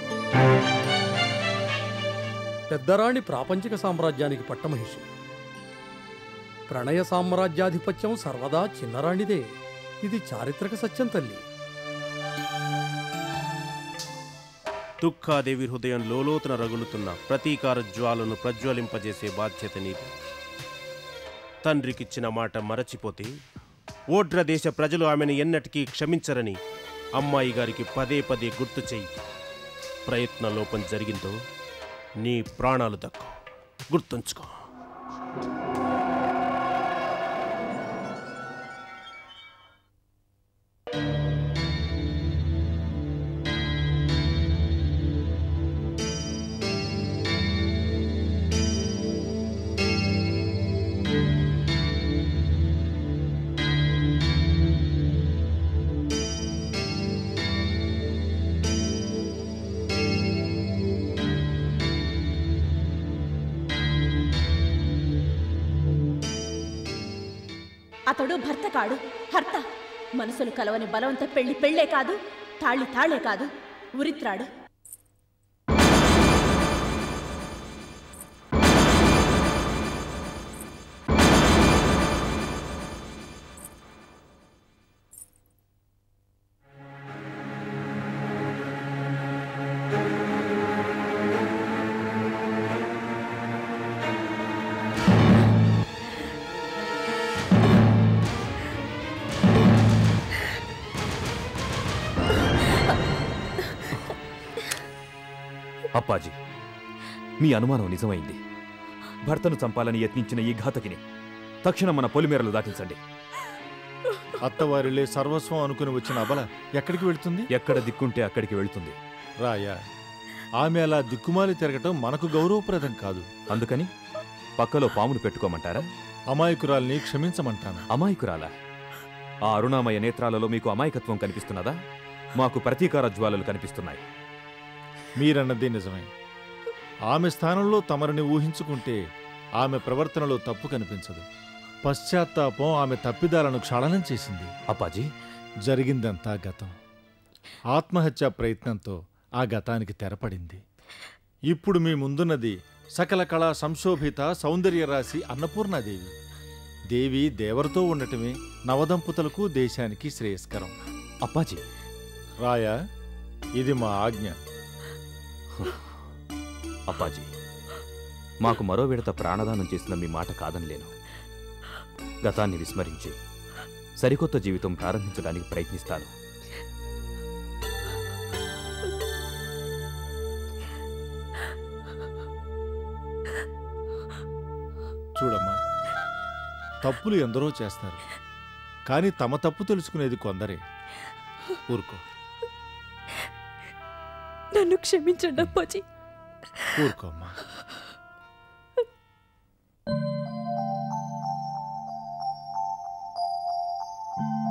పెద్దరాణి ప్రాపంచిక సామ్రాజ్యానికి పట్టమహిషి ప్రణయ సామ్రాజ్యాధిపత్యం సర్వదా చిన్నరాణిదే ఇది చారిత్రక సత్యం తల్లి దుఃఖాదేవి హృదయం లోలోతున రగులుతున్న ప్రతీకార జ్వాలను ప్రజ్వలింపజేసే బాధ్యత నీది తండ్రికిచ్చిన మాట మరచిపోతే ఓడ్ర దేశ ప్రజలు ఆమెను ఎన్నటికీ క్షమించరని అమ్మాయి గారికి పదే పదే గుర్తు చెయ్యి ప్రయత్న లోపం జరిగిందో నీ ప్రాణాలు దక్కు గుర్తుంచుకో అతడు భర్త కాడు హర్త మనసులు కలవని బలవంత పెళ్లి పెళ్ళే కాదు తాళి తాళే కాదు ఉరిత్రాడు అప్పాజీ మీ అనుమానం నిజమైంది భర్తను చంపాలని యత్నించిన ఈ ఘాతకిని తక్షణం మన పొలిమేరలు దాటించండి అత్తవారిలే సర్వస్వం అనుకుని వచ్చిన అబల ఎక్కడికి వెళ్తుంది ఎక్కడ దిక్కుంటే అక్కడికి వెళ్తుంది రాయా ఆమె అలా దిక్కుమాలి తిరగటం మనకు గౌరవప్రదం కాదు అందుకని పక్కలో పామును పెట్టుకోమంటారా అమాయకురాల్ని క్షమించమంటాను అమాయకురాలా ఆ అరుణామయ నేత్రాలలో మీకు అమాయకత్వం కనిపిస్తున్నదా మాకు ప్రతీకార జ్వాలలు కనిపిస్తున్నాయి మీరన్నదే నిజమే ఆమె స్థానంలో తమరిని ఊహించుకుంటే ఆమె ప్రవర్తనలో తప్పు కనిపించదు పశ్చాత్తాపం ఆమె తప్పిదాలను క్షాళనం చేసింది అప్పాజీ జరిగిందంతా గతం ఆత్మహత్యా ప్రయత్నంతో ఆ గతానికి తెరపడింది ఇప్పుడు మీ ముందున్నది సకల కళా సంశోభిత సౌందర్య రాశి అన్నపూర్ణాదేవి దేవి దేవరతో ఉండటమే నవదంపతులకు దేశానికి శ్రేయస్కరం అప్పాజీ రాయా ఇది మా ఆజ్ఞ అప్పాజీ మాకు మరో విడత ప్రాణదానం చేసిన మీ మాట కాదనిలేను గతాన్ని విస్మరించి సరికొత్త జీవితం ప్రారంభించడానికి ప్రయత్నిస్తాను చూడమ్మా తప్పులు ఎందరో చేస్తారు కానీ తమ తప్పు తెలుసుకునేది కొందరే ఊరుకో నన్ను క్షమించండి అప్పాజీ ఊరుకోమ్మా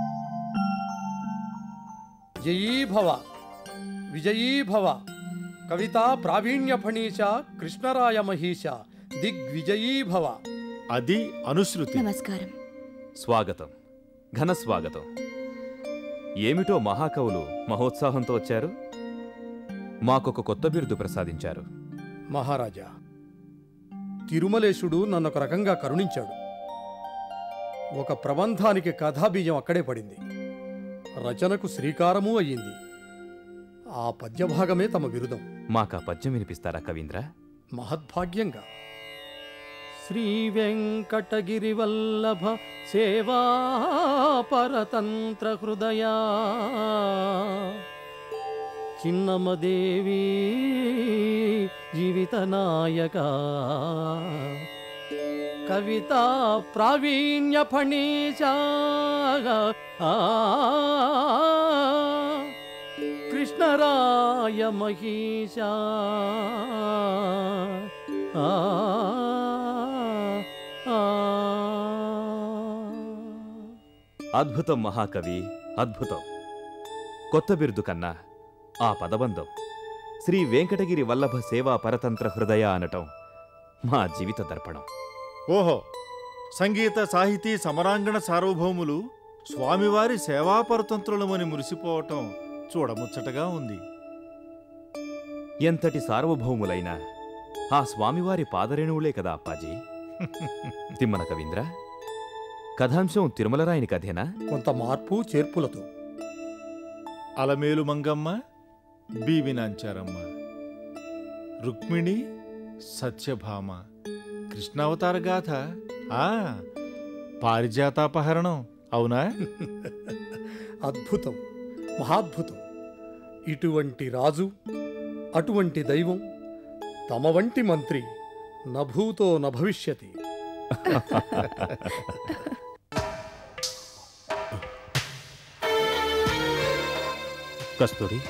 జయీ భవ విజయీ భవ కవితా ప్రావీణ్య ఫణీశ కృష్ణరాయ మహీశ దిగ్విజయీ భవ అది అనుశృతి నమస్కారం స్వాగతం ఘన స్వాగతం ఏమిటో మహాకవులు మహోత్సాహంతో వచ్చారు మాకొక కొత్త బిరుదు ప్రసాదించారు మహారాజా తిరుమలేశుడు నన్ను ఒక రకంగా కరుణించాడు ఒక ప్రబంధానికి కథాబీజం అక్కడే పడింది రచనకు శ్రీకారమూ అయ్యింది ఆ పద్యభాగమే తమ విరుదం మాకా పద్యం వినిపిస్తారా కవీంద్ర మహద్భాగ్యంగా శ్రీ వెంకటగిరి వల్లభ సేవా పరతంత్ర హృదయా చిన్నమదేవి జీవిత నాయక కవితా ప్రావీణ్య ఫణీశా కృష్ణరాయ మహీశా ఆ, ఆ. అద్భుతం మహాకవి అద్భుతం కొత్త బిరుదు కన్నా ఆ పదబంధం శ్రీ వెంకటగిరి వల్లభ సేవా పరతంత్ర హృదయ అనటం మా జీవిత దర్పణం ఓహో సంగీత సాహితీ సమరాంగణ సార్వభౌములు స్వామివారి సేవాపరతంత్రులమని మురిసిపోవటం చూడముచ్చటగా ఉంది ఎంతటి సార్వభౌములైనా ఆ స్వామివారి పాదరేణువులే కదా అప్పాజీ తిమ్మన కవీంద్ర కథాంశం తిరుమలరాయని కథేనా కొంత మార్పు చేర్పులతో అలమేలు మంగమ్మ బీవినాంచారమ్మ రుక్మిణి సత్యభామ కృష్ణావతార గాథ ఆ పారిజాతాపహరణం అవునా అద్భుతం మహాద్భుతం ఇటువంటి రాజు అటువంటి దైవం తమ వంటి మంత్రి నభూతో నభవిష్యతి కస్తూరి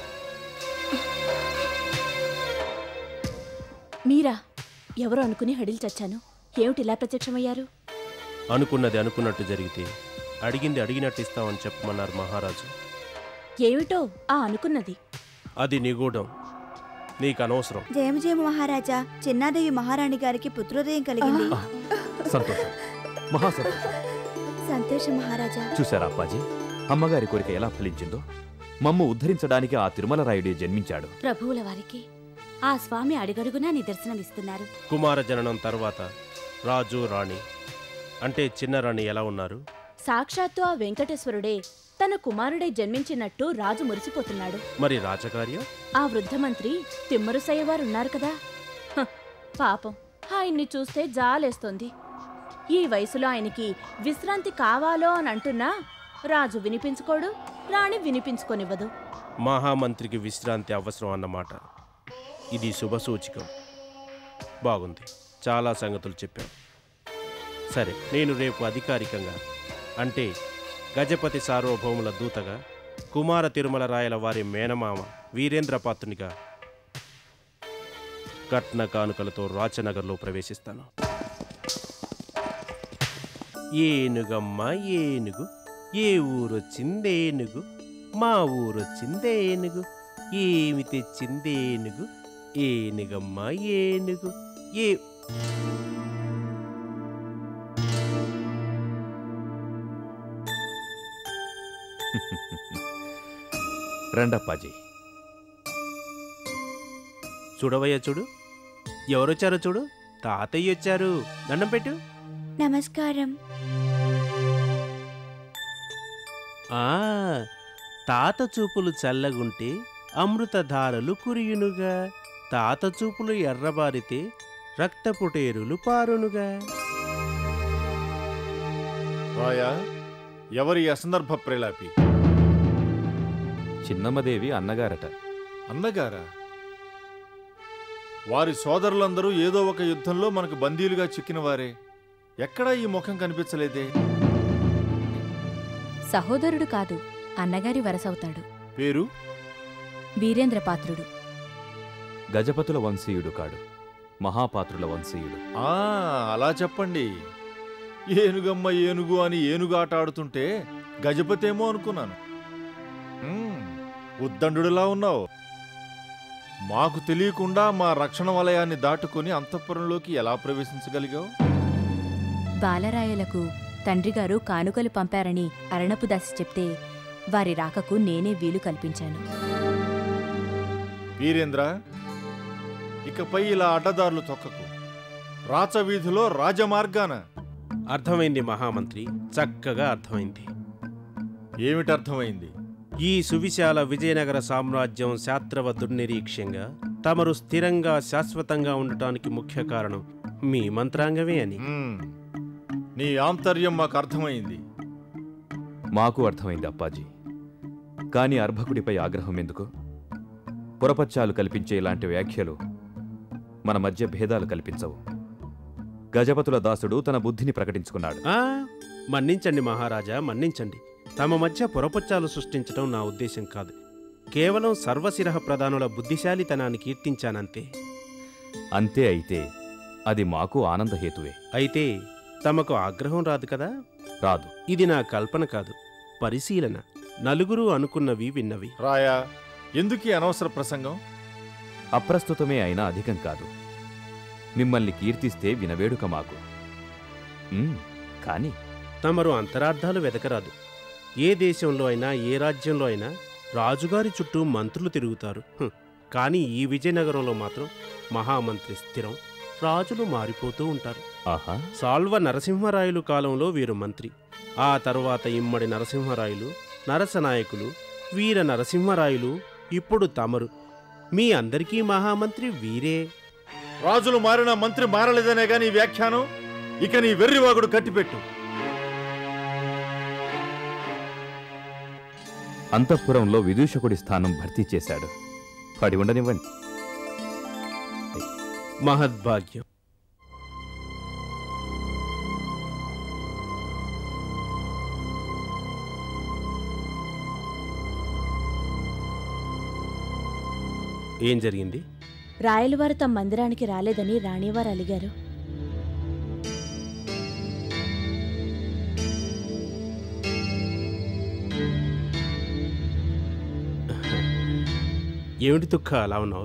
మీరా ఎవరు అనుకుని హడిల్ చచ్చాను ఏమిటి ఇలా ప్రత్యక్షమయ్యారు అనుకున్నది అనుకున్నట్టు జరిగితే అడిగింది అడిగినట్టు ఇస్తామని చెప్పమన్నారు మహారాజు ఏమిటో ఆ అనుకున్నది అది నిగూఢం నీకు అనవసరం జయము జయము మహారాజా చిన్నాదేవి మహారాణి గారికి పుత్రోదయం కలిగింది సంతోషం మహా సంతోషం సంతోషం మహారాజా చూశారా అప్పాజీ అమ్మగారి కోరిక ఎలా ఫలించిందో మమ్ము ఉద్ధరించడానికి ఆ తిరుమలరాయుడే జన్మించాడు ప్రభువుల వారికి ఆ స్వామి అడుగడుగునా నిదర్శనమిస్తున్నారు కుమార జననం తర్వాత రాజు రాణి అంటే చిన్న రాణి ఎలా ఉన్నారు సాక్షాత్తు ఆ వెంకటేశ్వరుడే తన కుమారుడై జన్మించినట్టు రాజు మురిసిపోతున్నాడు మరి రాజకార్యం ఆ వృద్ధ మంత్రి తిమ్మరుసయ్య వారు ఉన్నారు కదా హ, పాపం ఆయన్ని చూస్తే జాలేస్తోంది ఈ వయసులో ఆయనకి విశ్రాంతి కావాలో అని అంటున్నా రాజు వినిపించుకోడు రాణి వినిపించుకోనివ్వదు మహామంత్రికి విశ్రాంతి అవసరం అన్నమాట ఇది శుభసూచికం బాగుంది చాలా సంగతులు చెప్పావు సరే నేను రేపు అధికారికంగా అంటే గజపతి సార్వభౌముల దూతగా కుమార తిరుమల రాయల వారి మేనమామ వీరేంద్ర పాత్రునిగా కట్న కానుకలతో రాచనగర్లో ప్రవేశిస్తాను ఏనుగమ్మ ఏనుగు ఏ ఊరొచ్చిందేనుగు మా ఊరొచ్చిందేనుగు ఏమి తెచ్చిందేనుగు ఏనుగమ్మ ఏనుగు ఏ రండప్పాజీ చూడవయ్య చూడు ఎవరొచ్చారో చూడు తాతయ్య వచ్చారు దండం పెట్టు నమస్కారం ఆ తాత చూపులు చల్లగుంటే అమృతధారలు కురియునుగా తాత చూపులు ఎర్రబారితే రక్తపుటేరులు పారునుగా రాయా ఎవరి అసందర్భ ప్రేలాపి చిన్నమ్మదేవి అన్నగారట అన్నగారా వారి సోదరులందరూ ఏదో ఒక యుద్ధంలో మనకు బందీలుగా చిక్కిన వారే ఎక్కడా ఈ ముఖం కనిపించలేదే సహోదరుడు కాదు అన్నగారి వరసవుతాడు పేరు వీరేంద్ర పాత్రుడు గజపతుల వంశీయుడు కాడు మహాపాత్రుల వంశీయుడు ఆ అలా చెప్పండి ఏనుగమ్మ ఏనుగు అని ఏనుగు ఆట ఆడుతుంటే గజపతేమో అనుకున్నాను మ్మ్, ఉద్దండులా ఉన్నావు మాకు తెలియకుండా మా రక్షణ వలయాన్ని దాటుకొని అంతఃపురంలోకి ఎలా ప్రవేశించగలిగావు బాలరాయలకు తండ్రిగారు కానుకలు పంపారని అరణపు దాసి చెప్తే వారి రాకకు నేనే వీలు కల్పించాను వీరేంద్ర ఇకపై ఇలా అడ్డదారులు తొక్కకు రాచవీధిలో రాజమార్గాన అర్థమైంది మహామంత్రి చక్కగా అర్థమైంది ఏమిటి అర్థమైంది ఈ సువిశాల విజయనగర సామ్రాజ్యం శాస్త్రవ దుర్నిరీక్ష్యంగా తమరు స్థిరంగా శాశ్వతంగా ఉండటానికి ముఖ్య కారణం మీ మంత్రాంగమే అని నీ ఆంతర్యం మాకు అర్థమైంది మాకు అర్థమైంది అప్పాజీ కాని అర్భకుడిపై ఆగ్రహం ఎందుకు పురపచ్చాలు కల్పించే ఇలాంటి వ్యాఖ్యలు మన మధ్య భేదాలు కల్పించవు గజపతుల దాసుడు తన బుద్ధిని ప్రకటించుకున్నాడు ఆ, మన్నించండి మహారాజా మన్నించండి తమ మధ్య పొరపచ్చాలు సృష్టించడం నా ఉద్దేశం కాదు కేవలం సర్వశిరహ ప్రధానుల బుద్ధిశాలితనాన్ని కీర్తించానంతే అంతే అయితే అది మాకు ఆనందహేతువే అయితే తమకు ఆగ్రహం రాదు కదా రాదు ఇది నా కల్పన కాదు పరిశీలన నలుగురు అనుకున్నవి విన్నవి రాయా ఎందుకీ అనవసర ప్రసంగం అప్రస్తుతమే అయినా అధికం కాదు మిమ్మల్ని కీర్తిస్తే వినవేడుక మాకు ఉమ్, కాని తమరు అంతరార్థాలు వెదకరాదు ఏ దేశంలో అయినా ఏ రాజ్యంలో అయినా రాజుగారి చుట్టూ మంత్రులు తిరుగుతారు హుం. కానీ ఈ విజయనగరంలో మాత్రం మహామంత్రి స్థిరం రాజులు మారిపోతూ ఉంటారు ఆహా సాల్వ నరసింహరాయలు కాలంలో వీరు మంత్రి ఆ తరువాత ఇమ్మడి నరసింహరాయలు నరసనాయకులు వీర నరసింహరాయలు ఇప్పుడు తమరు మీ అందరికీ మహామంత్రి వీరే రాజులు మారిన మంత్రి మారలేదనే గాని ఈ వ్యాఖ్యానం ఇక నీ వెర్రివాగుడు కట్టిపెట్టు అంతఃపురంలో విదూషకుడి స్థానం భర్తీ చేశాడు పడి ఉండనివ్వండి మహద్భాగ్యం ఏం జరిగింది రాయలవారు తమ మందిరానికి రాలేదని రాణివారు అలిగారు ఏమిటి దుఃఖ అలా ఉన్నావు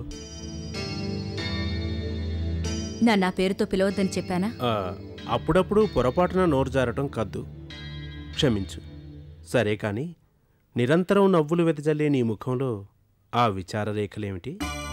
నా నా పేరుతో పిలవద్దని చెప్పానా ఆ, అప్పుడప్పుడు పొరపాటున నోరు జారటం కద్దు క్షమించు సరే కానీ నిరంతరం నవ్వులు వెదజల్లే నీ ముఖంలో ఆ విచార రేఖలేమిటి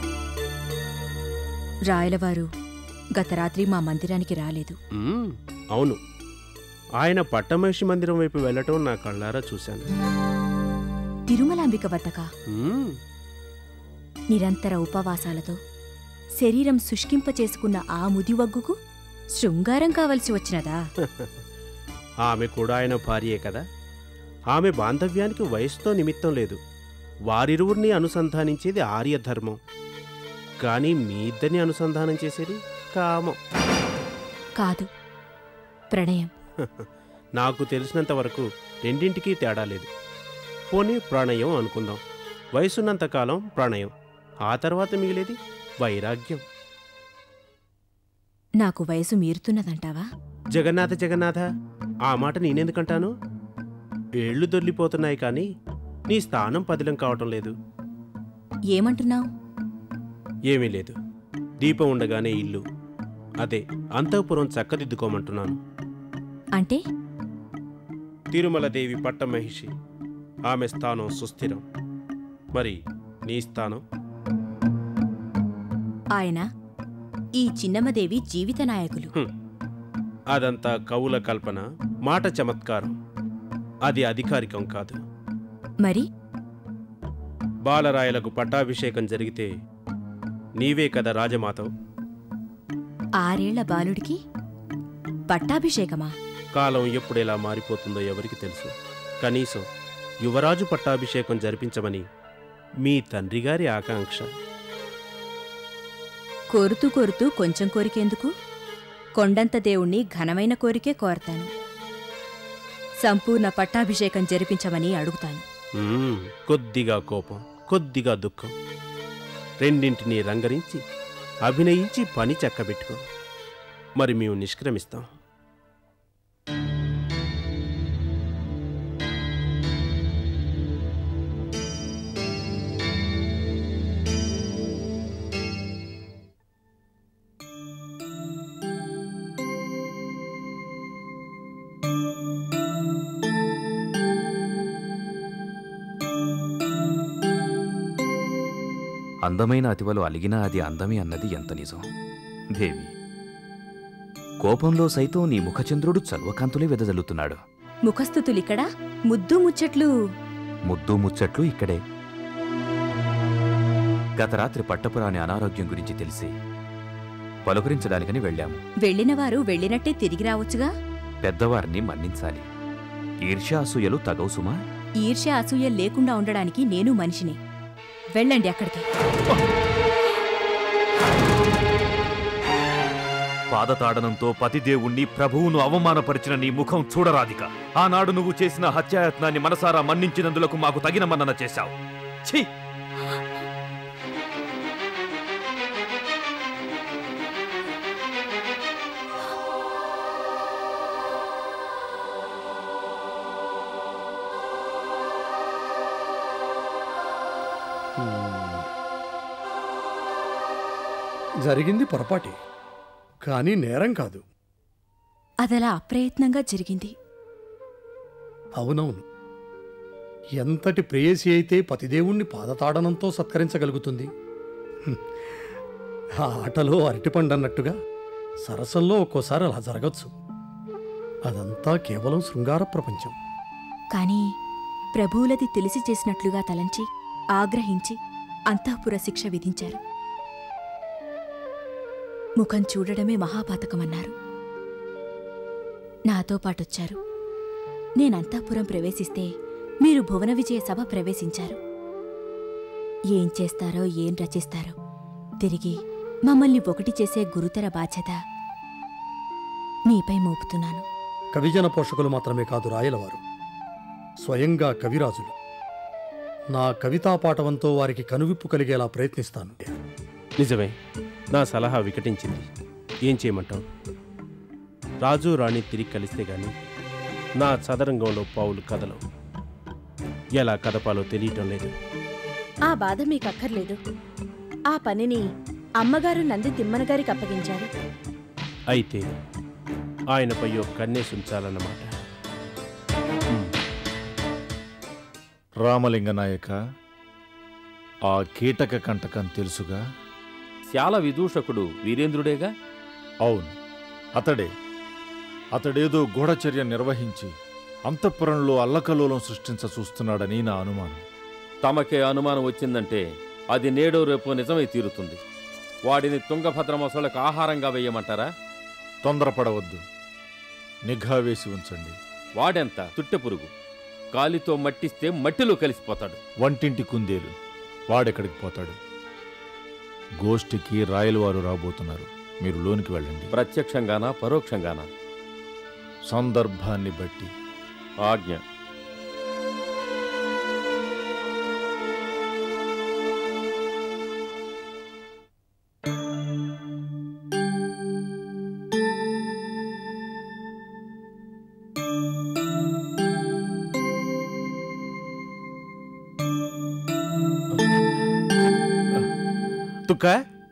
రాయలవారు గత రాత్రి మా మందిరానికి రాలేదు మ్మ్, అవును ఆయన పట్టమహిషి మందిరం వైపు వెళ్ళటం నా కళ్ళారా చూశాను తిరుమలాంబిక వద్దక మ్మ్, నిరంతర ఉపవాసాలతో శరీరం శుష్కింప చేసుకున్న ఆ ముదివగ్గుకు శృంగారం కావలసి వచ్చినదా ఆమె కూడా ఆయన భార్యే కదా ఆమె బాంధవ్యానికి వయసుతో నిమిత్తం లేదు వారిరువురిని అనుసంధానించేది ఆర్యధర్మం కానీ మీ ఇద్దరిని అనుసంధానం చేసేది కామం కాదు ప్రణయం నాకు తెలిసినంత వరకు రెండింటికి తేడా లేదు పోనీ ప్రణయం అనుకుందాం వయసున్నంతకాలం ప్రణయం ఆ తర్వాత మిగిలేది వైరాగ్యం నాకు వయసు మీరుతున్నదంటావా జగన్నాథ జగన్నాథ ఆ మాట నేనెందుకంటాను ఏళ్లు దొర్లిపోతున్నాయి కానీ నీ స్థానం పదిలం కావటం లేదు ఏమంటున్నావు ఏమీ లేదు దీపం ఉండగానే ఇల్లు అదే అంతఃపురం చక్కదిద్దుకోమంటున్నాను అంటే తిరుమలదేవి పట్టమహిషి ఆమె స్థానం సుస్థిరం మరి నీ స్థానం ఆయన ఈ చిన్నమ్మదేవి జీవిత నాయకులు హ్మ్. అదంతా కవుల కల్పన మాట చమత్కారం అది అధికారికం కాదు మరి బాలరాయలకు పట్టాభిషేకం జరిగితే నీవే కదా రాజమాతవు ఆరేళ్ల బాలుడికి పట్టాభిషేకమా కాలం ఎప్పుడెలా మారిపోతుందో ఎవరికి తెలుసు కనీసం యువరాజు పట్టాభిషేకం జరిపించమని మీ తండ్రి గారి ఆకాంక్ష కోరుతూ కోరుతూ కొంచెం కోరికేందుకు కొండంత దేవుణ్ణి ఘనమైన కోరికే కోరతాను సంపూర్ణ పట్టాభిషేకం జరిపించమని అడుగుతాను మ్మ్, కొద్దిగా కోపం కొద్దిగా దుఃఖం రెండింటినీ రంగరించి అభినయించి పని చక్కబెట్టుకో మరి మేము నిష్క్రమిస్తాం అందమైన అతివలు అలిగినా అది అందమే అన్నది ఎంత నిజం దేవి కోపంలో సైతం నీ ముఖచంద్రుడు చల్వకాంతులే వెదజల్లుతున్నాడు ముఖస్థుతులిక్కడ ముద్దు ముచ్చట్లు ముద్దు ముచ్చట్లు ఇక్కడే గత రాత్రి పట్టపురాని అనారోగ్యం గురించి తెలిసి పలుకరించడానికని వెళ్ళాము వెళ్ళినవారు వెళ్ళినట్టే తిరిగి రావచ్చుగా పెద్దవారిని మన్నించాలి ఈర్ష్యాసూయలు తగవు సుమా ఈర్ష్య అసూయ లేకుండా ఉండడానికి నేను మనిషిని వెళ్ళండి అక్కడికి పాదతాడనంతో పతిదేవుణ్ణి ప్రభువును అవమానపరిచిన నీ ముఖం చూడరాదిక ఆనాడు నువ్వు చేసిన హత్యాయత్నాన్ని మనసారా మన్నించినందులకు మాకు తగిన మన్నన చేశావు ఛీ జరిగింది పొరపాటే కానీ నేరం కాదు అదలా అప్రయత్నంగా జరిగింది అవునవును ఎంతటి ప్రేయసి అయితే పతిదేవుణ్ణి పాదతాడనంతో సత్కరించగలుగుతుంది హ్మ్. ఆ ఆటలో అరటిపండు అన్నట్టుగా సరసంలో ఒక్కోసారి అలా జరగచ్చు అదంతా కేవలం శృంగార ప్రపంచం కాని ప్రభువులది తెలిసి చేసినట్లుగా తలంచి ఆగ్రహించి అంతఃపుర శిక్ష విధించారు ముఖం చూడడమే మహాపాతకమన్నారు నాతో పాటొచ్చారు నేనంతఃపురం ప్రవేశిస్తే మీరు భువన విజయ సభ ప్రవేశించారు ఏం చేస్తారో ఏం రచిస్తారో తిరిగి మమ్మల్ని ఒకటి చేసే గురుతర బాధ్యత మీపై మోపుతున్నాను కవిజన పోషకులు మాత్రమే కాదు రాయలవారు స్వయంగా కవిరాజులు నా కవితా పాటవంతో వారికి కనువిప్పు కలిగేలా ప్రయత్నిస్తాను నిజమే నా సలహా వికటించింది ఏం చేయమంటావు రాజు రాణి తిరిగి కలిస్తే గాని నా చదరంగంలో పావులు కదలవు ఎలా కదపాలో తెలియటం లేదు ఆ బాధ మీకు అక్కర్లేదు ఆ పనిని అమ్మగారు నంది తిమ్మనగారికి అప్పగించారు అయితే ఆయనపై ఒక కన్నేసి ఉంచాలన్నమాట రామలింగ నాయక ఆ కీటక కంటకం తెలుసుగా శాల విదూషకుడు వీరేంద్రుడేగా అవును అతడే అతడేదో గూఢచర్య నిర్వహించి అంతఃపురంలో అల్లకల్లోలం సృష్టించ చూస్తున్నాడని నా అనుమానం తమకే అనుమానం వచ్చిందంటే అది నేడో రేపో నిజమై తీరుతుంది వాడిని తుంగభద్ర మొసళ్ళకు ఆహారంగా వేయమంటారా తొందరపడవద్దు నిఘా వేసి ఉంచండి వాడెంత తుట్టె పురుగు కాలితో మట్టిస్తే మట్టిలో కలిసిపోతాడు వంటింటి కుందేలు వాడెక్కడికి పోతాడు గోష్ఠికి రాయలవారు రాబోతున్నారు మీరు లోనికి వెళ్ళండి ప్రత్యక్షంగానా పరోక్షంగానా సందర్భాన్ని బట్టి ఆజ్ఞ తుక్క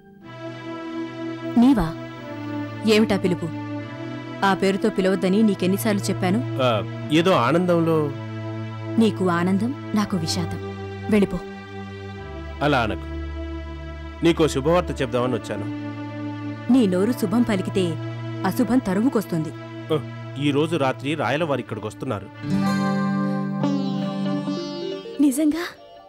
నీవా ఏమిటా పిలుపు ఆ పేరుతో పిలవద్దని నీకెన్నిసార్లు చెప్పాను ఆ, ఏదో ఆనందంలో నీకు ఆనందం నాకు విషాదం వెళ్ళిపో అలా అనకు నీకో శుభవార్త చెప్దామని వచ్చాను నీ నోరు శుభం పలికితే అశుభం తరుముకొస్తుంది ఆ, ఈ రోజు రాత్రి రాయల వారు ఇక్కడికి వస్తున్నారు నిజంగా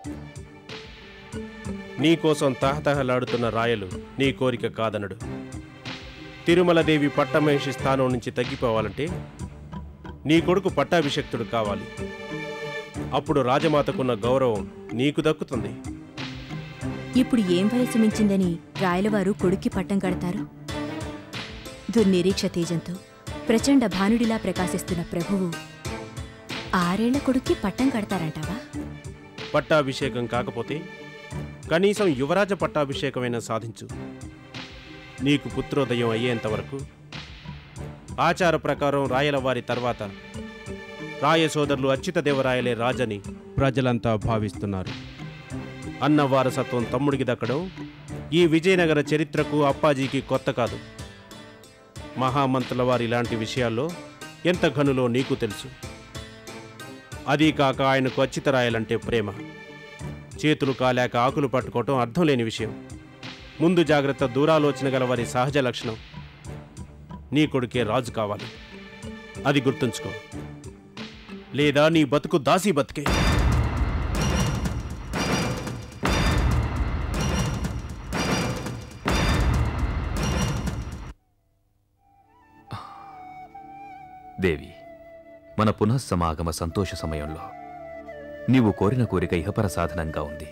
నీకోసం తహతహలాడుతున్న రాయలు నీ కోరిక కాదనడు తిరుమలదేవి పట్టమహిషి స్థానం నుంచి తగ్గిపోవాలంటే నీ కొడుకు పట్టాభిషక్తుడు కావాలి అప్పుడు రాజమాతకున్న గౌరవం నీకు దక్కుతుంది ఇప్పుడు ఏం వయసు మించిందని రాయలవారు కొడుక్కి పట్టం కడతారు దుర్నిరీక్ష తేజంతో ప్రచండ భానుడిలా ప్రకాశిస్తున్న ప్రభువు ఆరేళ్ల కొడుక్కి పట్టం కడతారంటావా పట్టాభిషేకం కాకపోతే కనీసం యువరాజ పట్టాభిషేకమైనా సాధించు నీకు పుత్రోదయం అయ్యేంత వరకు ఆచార ప్రకారం రాయల వారి తర్వాత రాయ సోదరులు అచ్యుతదేవరాయలే రాజని ప్రజలంతా భావిస్తున్నారు అన్న వారసత్వం తమ్ముడికి దక్కడం ఈ విజయనగర చరిత్రకు అప్పాజీకి కొత్త కాదు మహామంత్రుల వారి ఇలాంటి విషయాల్లో ఎంత ఘనులో నీకు తెలుసు అదీ కాక ఆయనకు అచ్యుతరాయలంటే ప్రేమ చేతులు కాలేక ఆకులు పట్టుకోవటం అర్థం లేని విషయం ముందు జాగ్రత్త దూరాలోచన గల వారి సహజ లక్షణం నీ కొడుకే రాజు కావాలి అది గుర్తుంచుకో లేదా నీ బతుకు దాసి బతికే దేవి మన పునఃసమాగమ సంతోష సమయంలో నీవు కోరిన కోరిక ఇహపర సాధనంగా ఉంది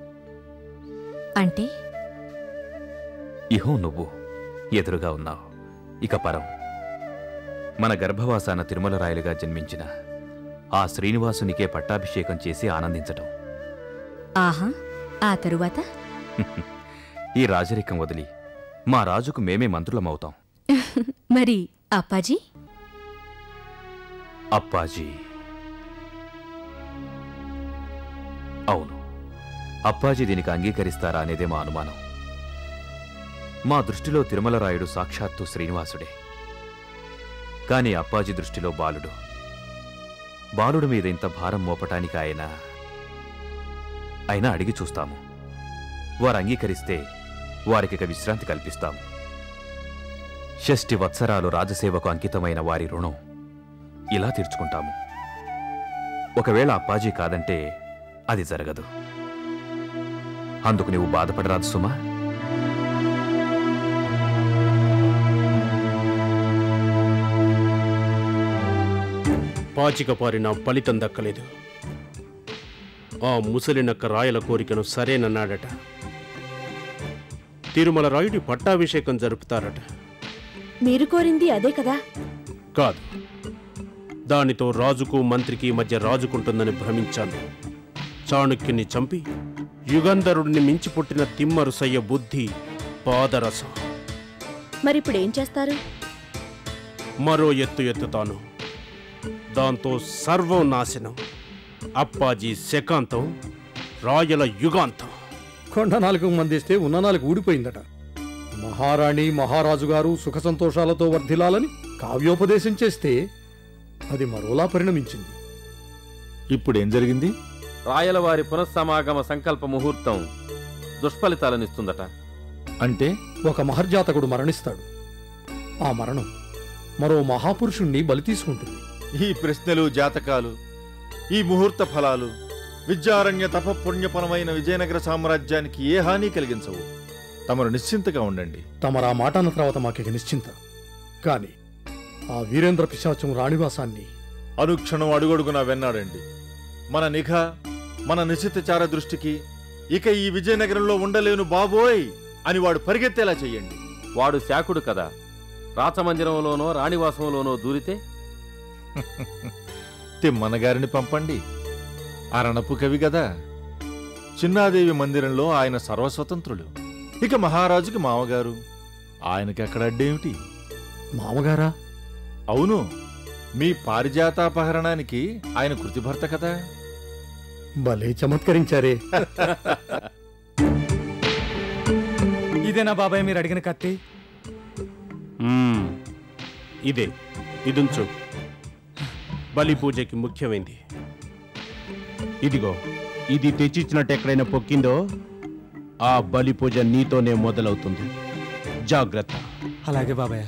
అంటే ఇహం నువ్వు ఎదురుగా ఉన్నావు ఇక పరం మన గర్భవాసాన తిరుమల రాయలుగా జన్మించిన ఆ శ్రీనివాసునికే పట్టాభిషేకం చేసి ఆనందించటం ఆహా ఆ తరువాత ఈ రాజరికం వదిలి మా రాజుకు మేమే మంత్రులమవుతాం మరి అప్పాజీ అప్పాజీ అవును అప్పాజీ దీనికి అంగీకరిస్తారా అనేదే మా అనుమానం మా దృష్టిలో తిరుమల రాయుడు సాక్షాత్తు శ్రీనివాసుడే కాని అప్పాజీ దృష్టిలో బాలుడు బాలుడు మీద ఇంత భారం మోపటానికి ఆయన అయినా అడిగి చూస్తాము వారు అంగీకరిస్తే వారికిక విశ్రాంతి కల్పిస్తాము షష్టి వత్సరాలు రాజసేవకు అంకితమైన వారి రుణం ఇలా తీర్చుకుంటాము ఒకవేళ అప్పాజీ కాదంటే అది జరగదు అందుకు నీవు బాధపడరాదు సుమా పాచిక పారిన ఫలితం దక్కలేదు ఆ ముసలినక్క రాయల కోరికను సరేనన్నాడట తిరుమల రాయుడి పట్టాభిషేకం జరుపుతారట మీరు కోరింది అదే కదా కాదు దానితో రాజుకు మంత్రికి మధ్య రాజుకుంటుందని భ్రమించాను చాణుక్యుని చంపి యుగంధరుడిని మించి పుట్టిన తిమ్మరుసయ్య బుద్ధి పాదరసం మరిప్పుడు ఏం చేస్తారు మరో ఎత్తు ఎత్తుతాను దాంతో సర్వం నాశనం అప్పాజీ శకాంతం రాయల యుగాంతం కొండ నాలుగు మందిస్తే ఉన్న నాలుగు ఊడిపోయిందట మహారాణి మహారాజు గారు సుఖ సంతోషాలతో వర్ధిల్లాలని కావ్యోపదేశం చేస్తే అది మరోలా పరిణమించింది ఇప్పుడేం జరిగింది రాయలవారి పునఃసమాగమ సంకల్ప ముహూర్తం దుష్ఫలితాలనిస్తుందట అంటే ఒక మహర్జాతకుడు మరణిస్తాడు ఆ మరణం మరో మహాపురుషుణ్ణి బలి తీసుకుంటుంది ఈ ప్రశ్నలు జాతకాలు ఈ ముహూర్త ఫలాలు విద్యారణ్య తపపుణ్యపరమైన విజయనగర సామ్రాజ్యానికి ఏ హాని కలిగించవు తమరు నిశ్చింతగా ఉండండి తమరా మాట అన్న తర్వాత మాకిక నిశ్చింత కాని ఆ వీరేంద్ర పిశాచం రాణివాసాన్ని అనుక్షణం అడుగడుగునా వెన్నాడండి మన నిఘా మన నిశ్చితచార దృష్టికి ఇక ఈ విజయనగరంలో ఉండలేను బాబోయ్ అని వాడు పరిగెత్తేలా చెయ్యండి వాడు శాకుడు కదా రాచమందిరంలోనో రాణివాసంలోనో దూరితే తిమ్మన్న గారిని పంపండి అరణపు కవి కదా చిన్నాదేవి మందిరంలో ఆయన సర్వస్వతంత్రులు ఇక మహారాజుకి మామగారు ఆయనకి అక్కడ అడ్డేమిటి మామగారా అవును మీ పారిజాతాపహరణానికి ఆయన కృతిభర్త కదా భలే చమత్కరించారే ఇదేనా బాబాయ్ మీరు అడిగిన కత్తి మ్మ్. ఇదే ఇదుంచు బలి పూజకి ముఖ్యమైంది ఇదిగో ఇది తెచ్చిచ్చినట్టు ఎక్కడైనా పొక్కిందో ఆ బలి పూజ నీతోనే మొదలవుతుంది జాగ్రత్త అలాగే బాబాయ్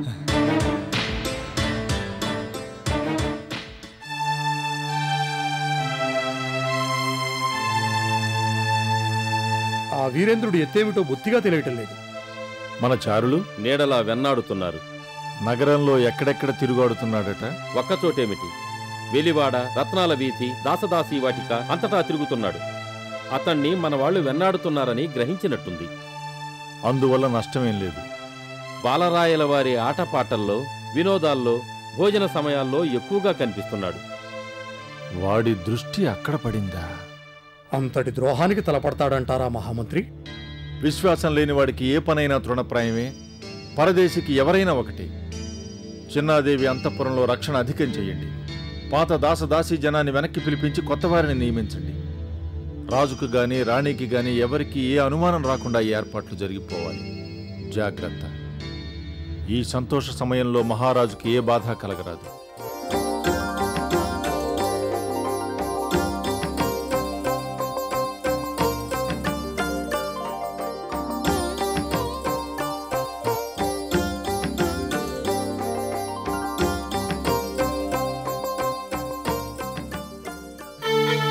ఆ వీరేంద్రుడు ఎత్తేమిటో బొత్తిగా తెలియటం లేదు మన చారులు నీడలా వెన్నాడుతున్నారు నగరంలో ఎక్కడెక్కడ తిరుగాడుతున్నాడట ఒక్కచోటేమిటి వెలివాడ రత్నాల వీధి దాసదాసి వాటిక అంతటా తిరుగుతున్నాడు అతన్ని మన వాళ్ళు వెన్నాడుతున్నారని గ్రహించినట్టుంది అందువల్ల నష్టమేం లేదు బాలరాయల వారి ఆటపాటల్లో వినోదాల్లో భోజన సమయాల్లో ఎక్కువగా కనిపిస్తున్నాడు వాడి దృష్టి అక్కడ పడిందా అంతటి ద్రోహానికి తలపడతాడంటారా మహామంత్రి విశ్వాసం లేని వాడికి ఏ పనైనా తృణప్రాయమే పరదేశికి ఎవరైనా ఒకటి చిన్నాదేవి అంతఃపురంలో రక్షణ అధికం చెయ్యండి పాత దాసదాసీ జనాన్ని వెనక్కి పిలిపించి కొత్త వారిని నియమించండి రాజుకు గాని రాణికి గాని ఎవరికి ఏ అనుమానం రాకుండా ఈ ఏర్పాట్లు జరిగిపోవాలి జాగ్రత్త ఈ సంతోష సమయంలో మహారాజుకి ఏ బాధ కలగరాదు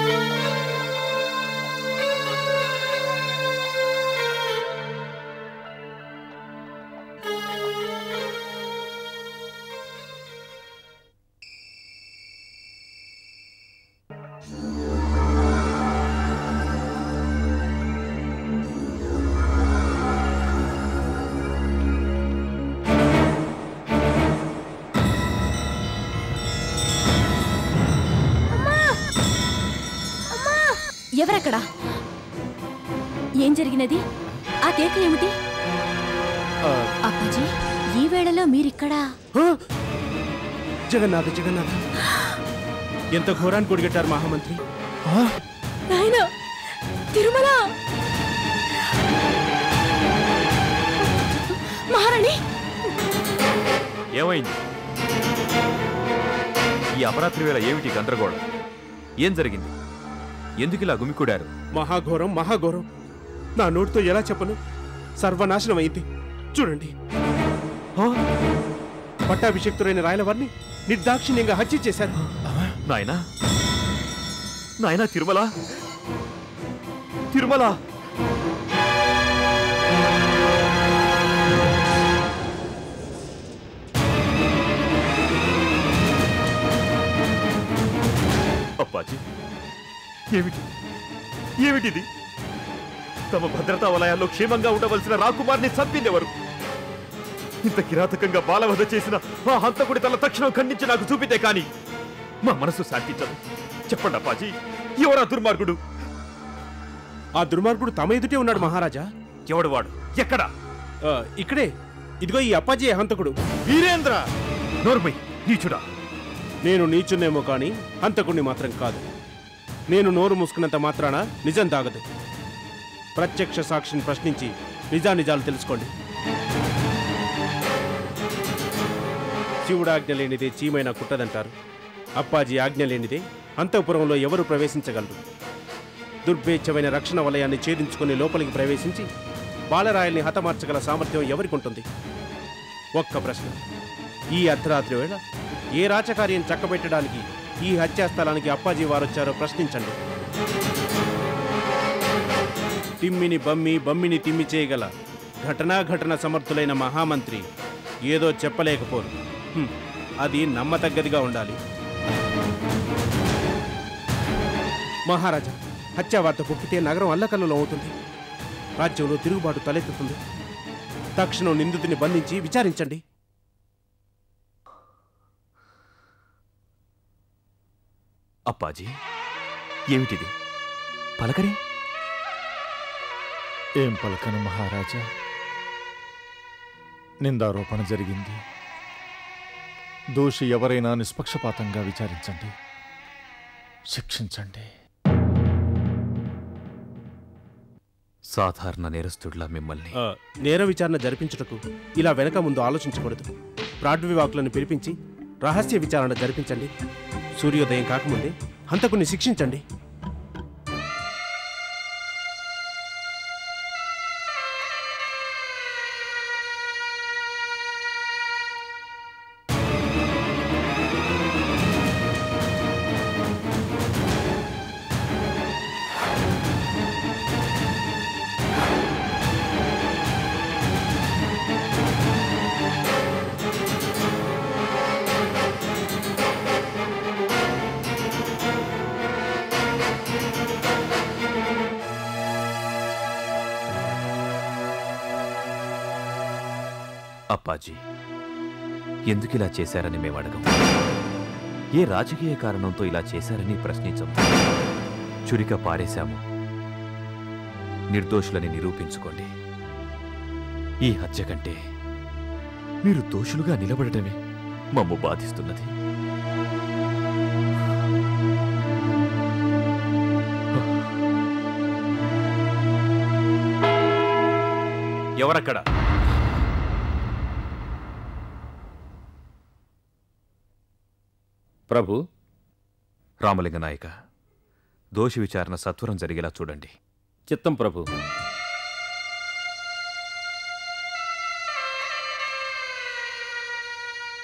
ఎవరక్కడ ఏం జరిగినది ఆ కేక ఏమిటి అప్పాజీ ఈ వేళలో మీరిక్కడా జగన్నాథ జగన్నాథ ఎంత ఘోరాన్ని కొడిగట్టారు మహామంత్రి నాయనా తిరుమల మహారాణి ఏమైంది ఈ అపరాత్రి వేళ ఏమిటి గందరగోళం ఏం జరిగింది ఎందుకు ఇలా గుమికూడారు మహాఘోరం మహాఘోరం నా నోటితో ఎలా చెప్పను సర్వనాశనం అయింది చూడండి పట్టాభిషక్తులైన రాయల వారిని నిర్దాక్షిణ్యంగా హత్య చేశారు నాయనా నాయనా తిరుమల తిరుమల అప్పాజీ ఏమిటి ఏమిటిది తమ భద్రతా వలయాల్లో క్షేమంగా ఉండవలసిన రాకుమార్ని చంపిందెవరు ఇంత కిరాతకంగా బాలవధ చేసిన ఆ హంతకుడి తల తక్షణం ఖండించి నాకు చూపితే కాని మా మనసు శాంతించదు చెప్పండి అప్పాజీ ఎవరా దుర్మార్గుడు ఆ దుర్మార్గుడు తమ ఎదుటే ఉన్నాడు మహారాజా ఎవడు వాడు ఎక్కడ ఇక్కడే ఇదిగో ఈ అప్పాజీ హంతకుడు వీరేంద్ర నోర్మై నీచుడా నేను నీచున్నేమో కానీ హంతకుడిని మాత్రం కాదు నేను నోరు మూసుకున్నంత మాత్రాన నిజం దాగదు ప్రత్యక్ష సాక్షిని ప్రశ్నించి నిజానిజాలు తెలుసుకోండి శివుడు ఆజ్ఞ లేనిదే చీమైనా కుట్టదంటారు అప్పాజీ ఆజ్ఞ లేనిదే అంతఃపురంలో ఎవరు ప్రవేశించగలరు దుర్భేచ్ఛమైన రక్షణ వలయాన్ని ఛేదించుకుని లోపలికి ప్రవేశించి బాలరాయల్ని హతమార్చగల సామర్థ్యం ఎవరికి ఉంటుంది ఒక్క ప్రశ్న ఈ అర్ధరాత్రి వేళ ఏ రాచకార్యం చక్కబెట్టడానికి ఈ హత్యాస్థలానికి అప్పాజీ వారొచ్చారో ప్రశ్నించండి తిమ్మిని బమ్మి బమ్మిని తిమ్మి చేయగల ఘటనా ఘటన సమర్థులైన మహామంత్రి ఏదో చెప్పలేకపోరు హ్మ్, అది నమ్మతగ్గదిగా ఉండాలి మహారాజా హత్యా వార్త పొక్కితే నగరం అల్లకల్లలో అవుతుంది రాజ్యంలో తిరుగుబాటు తలెత్తుతుంది తక్షణం నిందితుని బంధించి విచారించండి అప్పాజీ ఏమిటిది పలకరే ఏం పలకను మహారాజా నిందారోపణ జరిగింది దోషి ఎవరైనా నిష్పక్షపాతంగా విచారించండి శిక్షించండి సాధారణ నేరస్తుడిలా మిమ్మల్ని ఆ, నేర విచారణ జరిపించుటకు ఇలా వెనక ముందు ఆలోచించకూడదు ప్రాడ్వివాకులను పిలిపించి రహస్య విచారణ జరిపించండి సూర్యోదయం కాకముందే హంతకుని శిక్షించండి అప్పాజీ ఎందుకిలా చేశారని మేము అడగం ఏ రాజకీయ కారణంతో ఇలా చేశారని ప్రశ్నించం చురిక పారేశాము నిర్దోషులని నిరూపించుకోండి ఈ హత్య కంటే మీరు దోషులుగా నిలబడటమే మమ్ము బాధిస్తున్నది ఎవరక్కడ ప్రభు రామలింగ నాయక దోషి విచారణ సత్వరం జరిగేలా చూడండి చిత్తం ప్రభు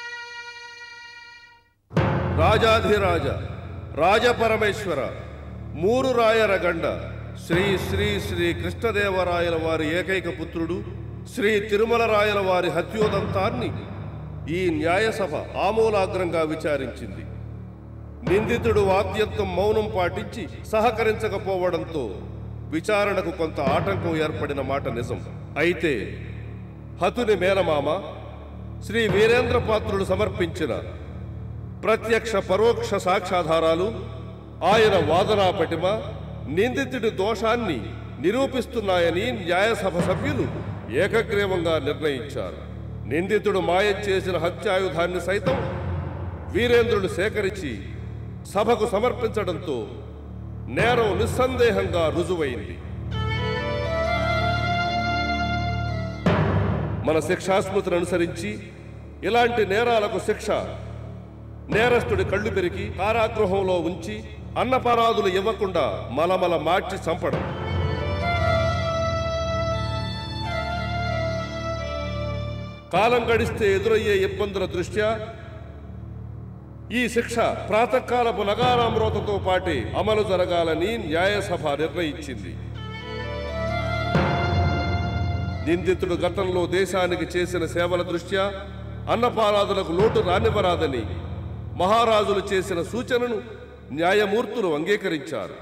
రాజాధిరాజ రాజపరమేశ్వర మూరు రాయర గండ శ్రీ శ్రీ శ్రీ కృష్ణదేవరాయల వారి ఏకైక పుత్రుడు శ్రీ తిరుమల రాయల వారి హత్యోదంతాన్ని ఈ న్యాయసభ ఆమూలాగ్రంగా విచారించింది నిందితుడు వాద్యంతం మౌనం పాటించి సహకరించకపోవడంతో విచారణకు కొంత ఆటంకం ఏర్పడిన మాట నిజం అయితే హతుని మేనమామ శ్రీ వీరేంద్ర పాత్రుడు సమర్పించిన ప్రత్యక్ష పరోక్ష సాక్ష్యాధారాలు ఆయన వాదనా పటిమ నిందితుడి దోషాన్ని నిరూపిస్తున్నాయని న్యాయసభ సభ్యులు ఏకగ్రీవంగా నిర్ణయించారు నిందితుడు మాయం చేసిన హత్యాయుధాన్ని సైతం వీరేంద్రుడు సేకరించి సభకు సమర్పించడంతో నేరం నిస్సందేహంగా రుజువైంది మన శిక్షాస్మృతిని అనుసరించి ఇలాంటి నేరాలకు శిక్ష నేరస్తుడి కళ్ళు పెరిగి కారాగృహంలో ఉంచి అన్నపరాదులు ఇవ్వకుండా మలమల మార్చి చంపడం కాలం గడిస్తే ఎదురయ్యే ఇబ్బందుల దృష్ట్యా ఈ శిక్ష ప్రాతకాలపు నగారామృతతో పాటే అమలు జరగాలని న్యాయసభ నిర్ణయించింది నిందితుడు గతంలో దేశానికి చేసిన సేవల దృష్ట్యా అన్నపారాదులకు లోటు రానివ్వరాదని మహారాజులు చేసిన సూచనను న్యాయమూర్తులు అంగీకరించారు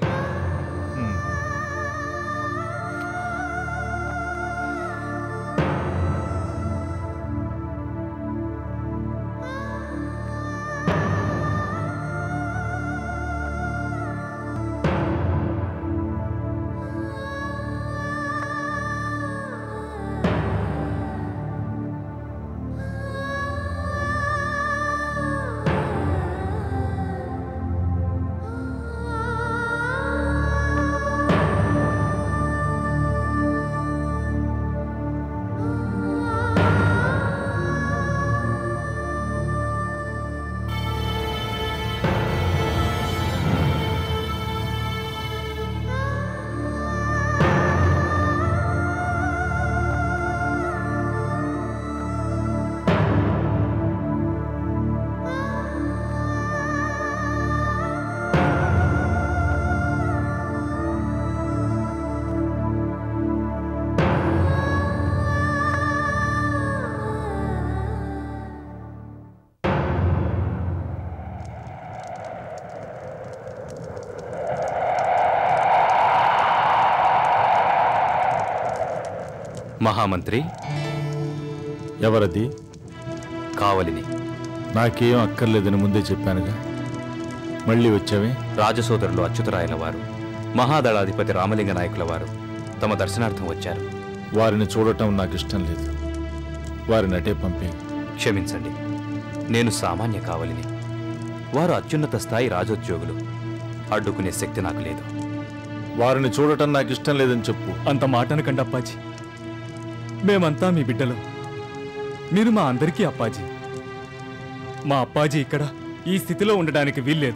మహామంత్రి ఎవరది కావలిని నాకేం అక్కర్లేదని ముందే చెప్పానుగా మళ్ళీ వచ్చావే రాజసోదరులు అచ్యుతరాయల వారు మహాదళాధిపతి రామలింగ నాయకుల వారు తమ దర్శనార్థం వచ్చారు వారిని చూడటం నాకు ఇష్టం లేదు వారిని అటే పంపే క్షమించండి నేను సామాన్య కావలిని వారు అత్యున్నత స్థాయి రాజోద్యోగులు అడ్డుకునే శక్తి నాకు లేదు వారిని చూడటం నాకు ఇష్టం లేదని చెప్పు అంత మాటనకండి అప్పాజీ మేమంతా మీ బిడ్డలు మీరు మా అందరికీ అప్పాజీ మా అప్పాజీ ఇక్కడ ఈ స్థితిలో ఉండడానికి వీల్లేదు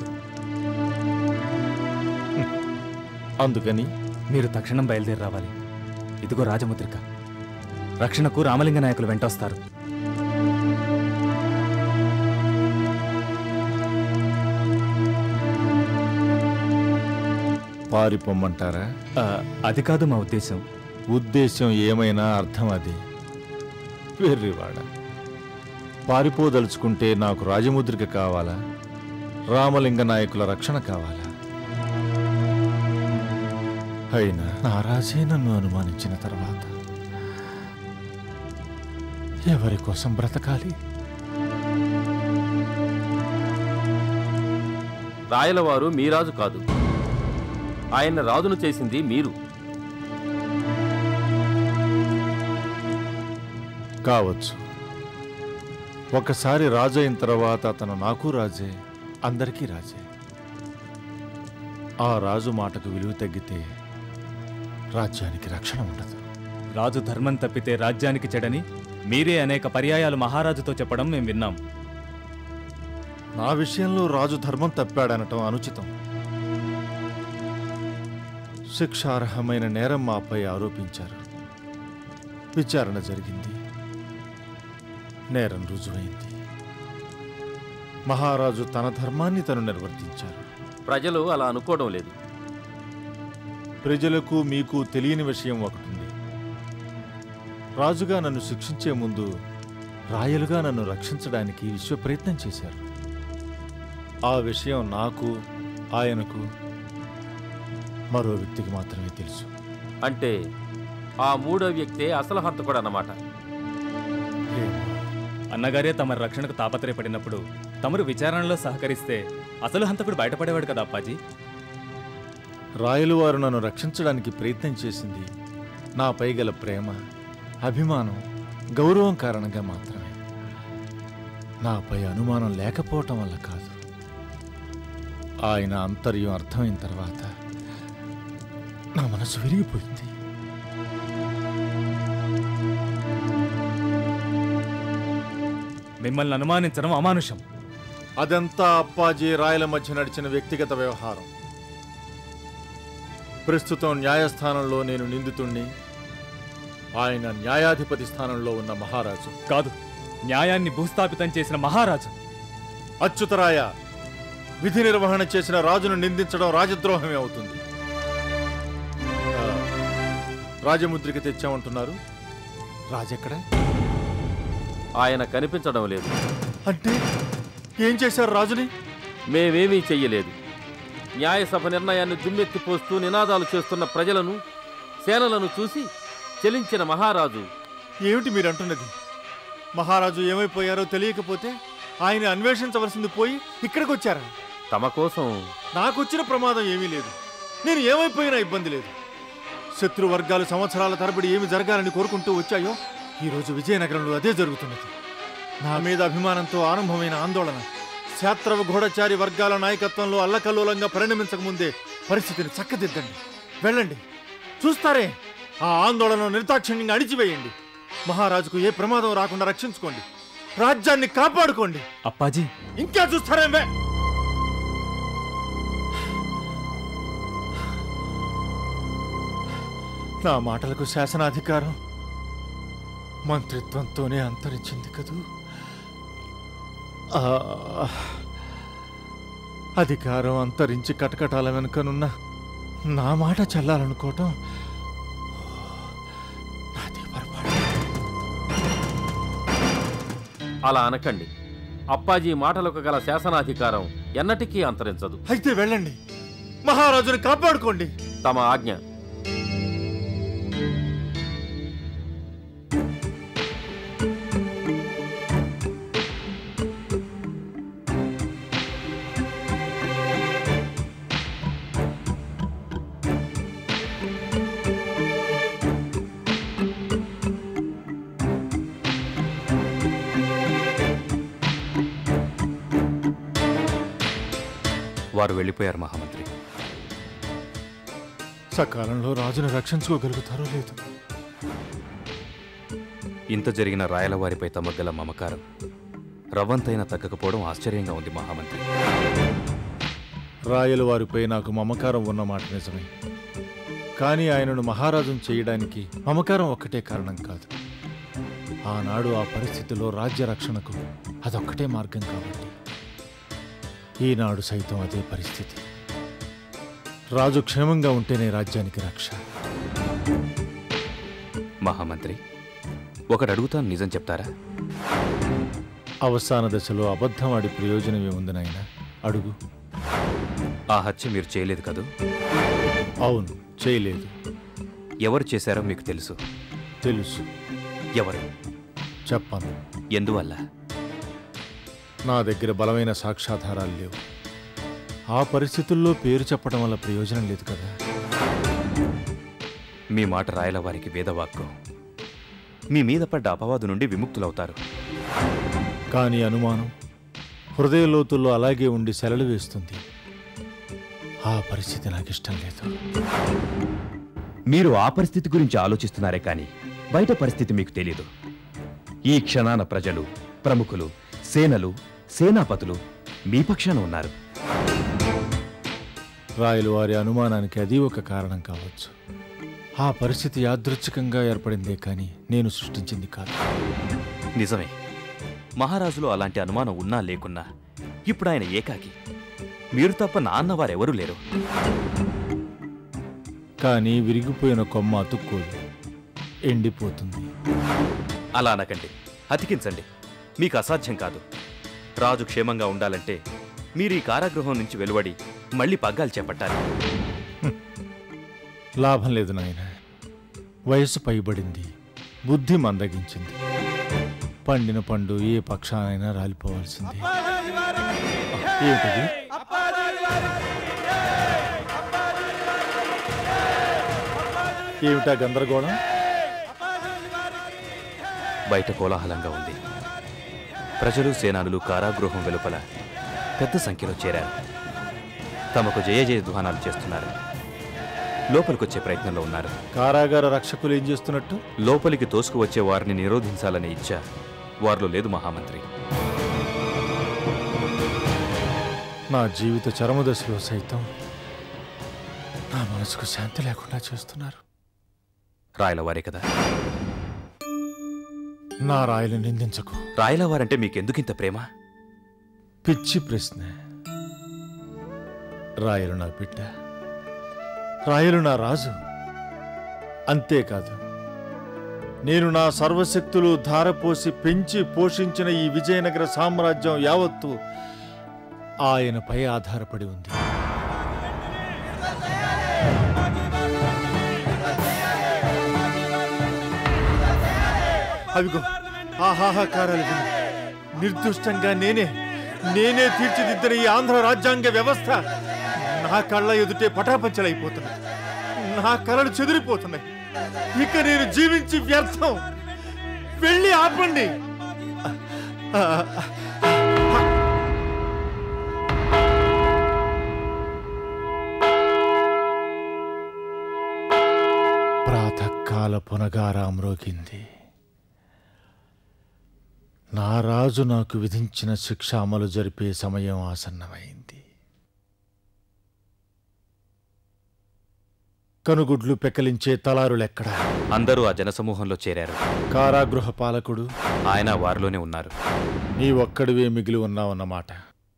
అందుకని మీరు తక్షణం బయలుదేరి రావాలి ఇదిగో రాజముద్రిక రక్షణకు రామలింగ నాయకులు వెంటొస్తారు పారిపోమ్మంటారా ఆ, అది కాదు మా ఉద్దేశం ఉద్దేశం ఏమైనా అర్థం అది వెర్రివాడ పారిపోదలుచుకుంటే నాకు రాజముద్రిక కావాలా రామలింగ నాయకుల రక్షణ కావాలా అయినా నారాజే నన్ను అనుమానించిన తర్వాత ఎవరి కోసం బ్రతకాలి రాయలవారు మీ రాజు కాదు ఆయన రాజును చేసింది మీరు కావచ్చు ఒకసారి రాజు అయిన తర్వాత అతను నాకు రాజే అందరికీ రాజే ఆ రాజు మాటకు విలువ తగ్గితే రాజ్యానికి రక్షణ ఉండదు రాజు ధర్మం తప్పితే రాజ్యానికి చెడని మీరే అనేక పర్యాయాలు మహారాజుతో చెప్పడం మేము విన్నాం నా విషయంలో రాజు ధర్మం తప్పాడనటం అనుచితం శిక్షార్హమైన నేరం మాపై ఆరోపించారు విచారణ జరిగింది నేరం రుజువైంది మహారాజు తన ధర్మాన్ని తను నిర్వర్తించారు ప్రజలు అలా అనుకోవడం లేదు ప్రజలకు మీకు తెలియని విషయం ఒకటి ఉంది రాజుగా నన్ను శిక్షించే ముందు రాయలుగా నన్ను రక్షించడానికి విశ్వ ప్రయత్నం చేశారు ఆ విషయం నాకు ఆయనకు మరో వ్యక్తికి మాత్రమే తెలుసు అంటే ఆ మూడో వ్యక్తే అసలు హంతకుడు అన్నమాట అన్నగారే తమ రక్షణకు తాపత్రయపడినప్పుడు తమరు విచారణలో సహకరిస్తే అసలు హంతకుడు బయటపడేవాడు కదా అప్పాజీ రాయలు వారు నన్ను రక్షించడానికి ప్రయత్నం చేసింది నాపై గల ప్రేమ అభిమానం గౌరవం కారణంగా మాత్రమే నాపై అనుమానం లేకపోవటం వల్ల కాదు ఆయన అంతర్యం అర్థమైన తర్వాత నా మనసు విరిగిపోయింది మిమ్మల్ని అనుమానించడం అమానుషం అదంతా అప్పాజీ రాయల మధ్య నడిచిన వ్యక్తిగత వ్యవహారం ప్రస్తుతం న్యాయస్థానంలో నేను నిందితుణ్ణి ఆయన న్యాయాధిపతి స్థానంలో ఉన్న మహారాజు కాదు న్యాయాన్ని భూస్థాపితం చేసిన మహారాజు అచ్యుతరాయ విధి నిర్వహణ చేసిన రాజును నిందించడం రాజద్రోహమే అవుతుంది ఆ, రాజముద్రిక తెచ్చామంటున్నారు రాజెక్కడ ఆయన కనిపించడం లేదు అంటే ఏం చేశారు రాజుని మేమేమీ చెయ్యలేదు న్యాయసభ నిర్ణయాన్ని దుమ్మెత్తిపోస్తూ నినాదాలు చేస్తున్న ప్రజలను సేనలను చూసి చెలించిన మహారాజు ఏమిటి మీరు అంటున్నది మహారాజు ఏమైపోయారో తెలియకపోతే ఆయన అన్వేషించవలసింది పోయి ఇక్కడికి వచ్చారా తమ కోసం నాకొచ్చిన ప్రమాదం ఏమీ లేదు నేను ఏమైపోయినా ఇబ్బంది లేదు శత్రు వర్గాలు సంవత్సరాల తరబడి ఏమి జరగాలని కోరుకుంటూ వచ్చాయో ఈరోజు విజయనగరంలో అదే జరుగుతున్నది నా మీద అభిమానంతో ఆరంభమైన ఆందోళన శాత్రవ గూఢచారి వర్గాల నాయకత్వంలో అల్లకల్లోలంగా పరిణమించకముందే పరిస్థితిని చక్కదిద్దండి వెళ్ళండి చూస్తారే ఆ ఆందోళనను నిర్దాక్షిణ్యంగా అణిచివేయండి మహారాజుకు ఏ ప్రమాదం రాకుండా రక్షించుకోండి రాజ్యాన్ని కాపాడుకోండి అప్పాజీ ఇంకా చూస్తారేమే నా మాటలకు శాసనాధికారం మంత్రిత్వంతోనే అంతరించింది కదూ ఆ, అధికారం అంతరించి కటకటాల వెనుకనున్న నా మాట చల్లాలనుకోవటం అలా అనకండి అప్పాజీ మాటలకు గల శాసనాధికారం ఎన్నటికీ అంతరించదు అయితే వెళ్ళండి మహారాజుని కాపాడుకోండి తమ ఆజ్ఞ వారు వెళ్ళిపోయారు మహామంత్రి సకాలంలో రాజును రక్షించుకోగలుగుతారో లేదు ఇంత జరిగిన రాయలవారిపై తమ గల మమకారం రవ్వంతైనా తగ్గకపోవడం ఆశ్చర్యంగా ఉంది మహామంత్రి రాయల వారిపై నాకు మమకారం ఉన్నమాట నిజమే కానీ ఆయనను మహారాజును చేయడానికి మమకారం ఒక్కటే కారణం కాదు ఆనాడు ఆ పరిస్థితిలో రాజ్య రక్షణకు అదొక్కటే మార్గం కాబట్టి ఈనాడు సైతం అదే పరిస్థితి రాజు క్షేమంగా ఉంటేనే రాజ్యానికి రక్ష మహామంత్రి ఒకడు అడుగుతాను నిజం చెప్తారా అవసాన దశలో అబద్ధం ఆడి ప్రయోజనం ఏముంది నాయన అడుగు ఆ హత్య మీరు చేయలేదు కదూ అవును చేయలేదు ఎవరు చేశారో మీకు తెలుసు తెలుసు ఎవరు చెప్పను ఎందువల్ల నా దగ్గర బలమైన సాక్ష్యాధారాలు లేవు ఆ పరిస్థితుల్లో పేరు చెప్పడం వల్ల ప్రయోజనం లేదు కదా మీ మాట రాయల వారికి వేదవాక్కు మీ మీద పడ్డ అపవాదు నుండి విముక్తులవుతారు కానీ అనుమానం హృదయ లోతుల్లో అలాగే ఉండి సెలలు వేస్తుంది ఆ పరిస్థితి నాకు ఇష్టం లేదు మీరు ఆ పరిస్థితి గురించి ఆలోచిస్తున్నారే కానీ బయట పరిస్థితి మీకు తెలియదు ఈ క్షణాన ప్రజలు ప్రముఖులు సేనలు సేనాపతులు మీ పక్షాన ఉన్నారు రాయలు వారి అనుమానానికి అది ఒక కారణం కావచ్చు ఆ పరిస్థితి యాదృచ్ఛికంగా ఏర్పడిందే కానీ నేను సృష్టించింది కాదు నిజమే మహారాజులో అలాంటి అనుమానం ఉన్నా లేకున్నా ఇప్పుడు ఆయన ఏకాకి మీరు తప్ప నాన్నవారెవరూ లేరు కానీ విరిగిపోయిన కొమ్మ అతుక్కోదు ఎండిపోతుంది అలా అనకండి అతికించండి మీకు అసాధ్యం కాదు రాజు క్షేమంగా ఉండాలంటే మీరు ఈ కారాగృహం నుంచి వెలువడి మళ్ళీ పగ్గాలు చేపట్టాలి లాభం లేదు నాయన వయసు పైబడింది బుద్ధి మందగించింది పండిన పండు ఏ పక్షానైనా రాలిపోవాల్సిందే ఏమిటది ఏమిటా గందరగోళం బయట కోలాహలంగా ఉంది ప్రజలు సేనానులు కారాగృహం వెలుపల పెద్ద సంఖ్యలో చేరారు తమకు జయ జయ ధ్వానాలు చేస్తున్నారు లోపలికొచ్చే ప్రయత్నంలో ఉన్నారు కారాగార రక్షకులు ఏం చేస్తున్నట్టు లోపలికి తోసుకువచ్చే వారిని నిరోధించాలనే ఇచ్చ వారిలో లేదు మహామంత్రి నా జీవిత చరమదశలో సైతం నా మనసుకు శాంతి లేకుండా చేస్తున్నారు రాయలవారే కదా నా రాయలు నిందించకు రాయలవారంటే మీకెందుకింత ప్రేమ పిచ్చి ప్రశ్న రాయలు నా బిడ్డ రాయలు నా రాజు అంతేకాదు నేను నా సర్వశక్తులు ధారపోసి పెంచి పోషించిన ఈ విజయనగర సామ్రాజ్యం యావత్తు ఆయనపై ఆధారపడి ఉంది అవిగో ఆ హాహాకారాలు విను నిర్దుష్టంగా నేనే నేనే తీర్చిదిద్దిన ఈ ఆంధ్ర రాజ్యాంగ వ్యవస్థ నా కళ్ళ ఎదుటే పటాపంచలైపోతున్నాయి నా కళలు చెదిరిపోతున్నాయి ఇక నేను జీవించి వ్యర్థం వెళ్ళి ఆపండి ఆ, ప్రాతకాల పునగారాం రోగింది నా రాజు నాకు విధించిన శిక్ష అమలు జరిపే సమయం ఆసన్నమైంది కనుగుడ్లు పెకలించే తలారులెక్కడ అందరూ ఆ జనసమూహంలో చేరారు కారాగృహ పాలకుడు ఆయన వారిలోనే ఉన్నారు నీ ఒక్కడివే మిగిలి ఉన్నావన్నమాట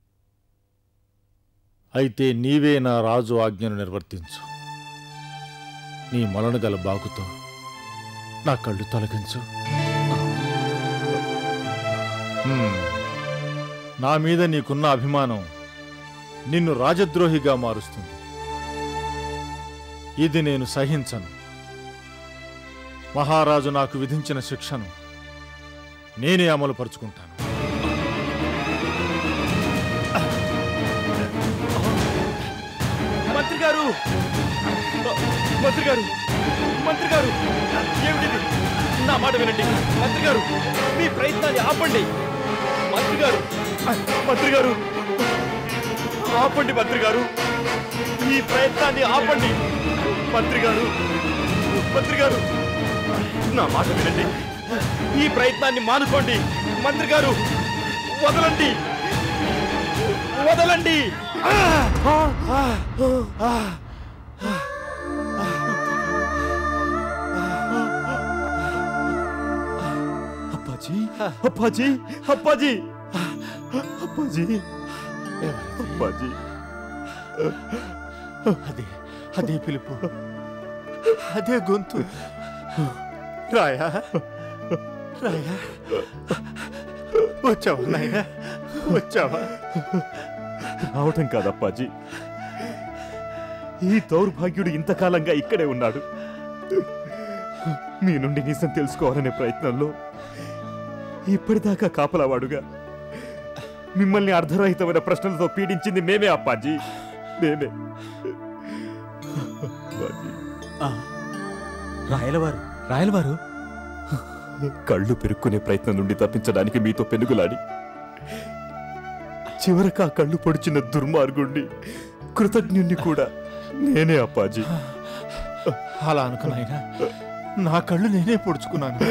అయితే నీవే నా రాజు ఆజ్ఞను నిర్వర్తించు నీ మొలను గల బాకుతో నా కళ్ళు తొలగించు హ్మ్. నా మీద నీకున్న అభిమానం నిన్ను రాజద్రోహిగా మారుస్తుంది ఇది నేను సహించను మహారాజు నాకు విధించిన శిక్షను నేనే అమలు పరుచుకుంటాను మంత్రి గారు మంత్రి గారు మంత్రి గారు ఏమిటిది నా మాట వినండి మంత్రి గారు మీ ప్రయత్నాన్ని ఆపండి మంత్రి గారు మంత్రి గారు ఆపండి మంత్రి గారు ఈ ప్రయత్నాన్ని ఆపండి మంత్రి గారు మంత్రి గారు నా మాట వినండి ఈ ప్రయత్నాన్ని మానుకోండి మంత్రి గారు వదలండి వదలండి అప్పాజీ అప్పాజీ అప్పాజీ అప్పాజీ అప్పాజీ అదే అదే పిలుపు అదే గొంతు రాయా రాయా వచ్చావా నాయనా వచ్చావా రావటం కాదప్పాజీ ఈ దౌర్భాగ్యుడు ఇంతకాలంగా ఇక్కడే ఉన్నాడు మీ నుండి నిజం తెలుసుకోవాలనే ప్రయత్నంలో ఇప్పటిదాకా కాపలావాడుగా మిమ్మల్ని అర్ధరహితమైన ప్రశ్నలతో పీడించింది మేమే అప్పాజీ మేమే అప్పాజీ. రాయలవారు రాయలవారు కళ్ళు పెరుక్కునే ప్రయత్నం నుండి తప్పించడానికి మీతో పెనుగులాడి చివరకు ఆ కళ్ళు పొడిచిన దుర్మార్గుణ్ణి కృతజ్ఞుణ్ణి కూడా నేనే అప్పాజీ అలా అనుకున్నాయినా నా కళ్ళు నేనే పొడుచుకున్నాను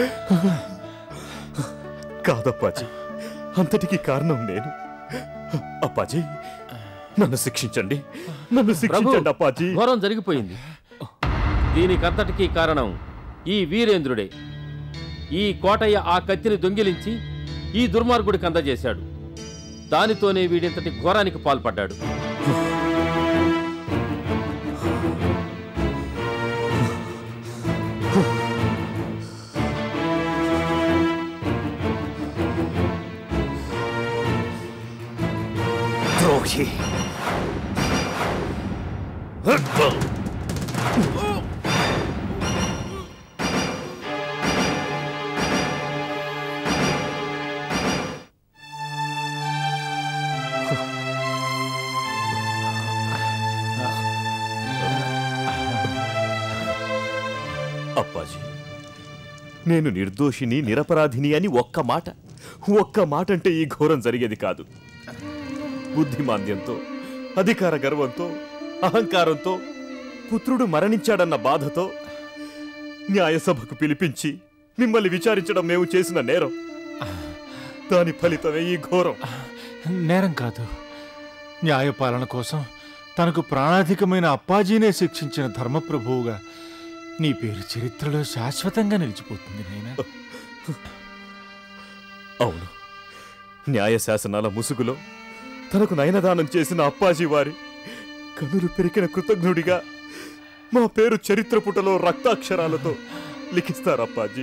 కాదప్పాజీ అంతటికి కారణం నేను అప్పాజీ నన్ను శిక్షించండి నన్ను శిక్షించండి అప్పాజీ ఘోరం జరిగిపోయింది దీనికంతటికీ కారణం ఈ వీరేంద్రుడే ఈ కోటయ్య ఆ కత్తిని దొంగిలించి ఈ దుర్మార్గుడికి అందజేశాడు దానితోనే వీడింతటి ఘోరానికి పాల్పడ్డాడు ఛీ! అప్పాజీ నేను నిర్దోషిని నిరపరాధిని అని ఒక్క మాట ఒక్క మాట అంటే ఈ ఘోరం జరిగేది కాదు బుద్ధిమాంద్యంతో అధికార గర్వంతో అహంకారంతో పుత్రుడు మరణించాడన్న బాధతో న్యాయసభకు పిలిపించి మిమ్మల్ని విచారించడం మేము చేసిన నేరం దాని ఫలితమే ఈ ఘోరం నేరం కాదు న్యాయపాలన కోసం తనకు ప్రాణాధికమైన అప్పాజీనే శిక్షించిన ధర్మప్రభువుగా నీ పేరు చరిత్రలో శాశ్వతంగా నిలిచిపోతుంది నాయనా అవును న్యాయ శాసనాల ముసుగులో తనకు నయనదానం చేసిన అప్పాజీ వారి కనులు పెరికిన కృతజ్ఞుడిగా మా పేరు చరిత్ర పుటలో రక్తాక్షరాలతో లిఖిస్తారు అప్పాజీ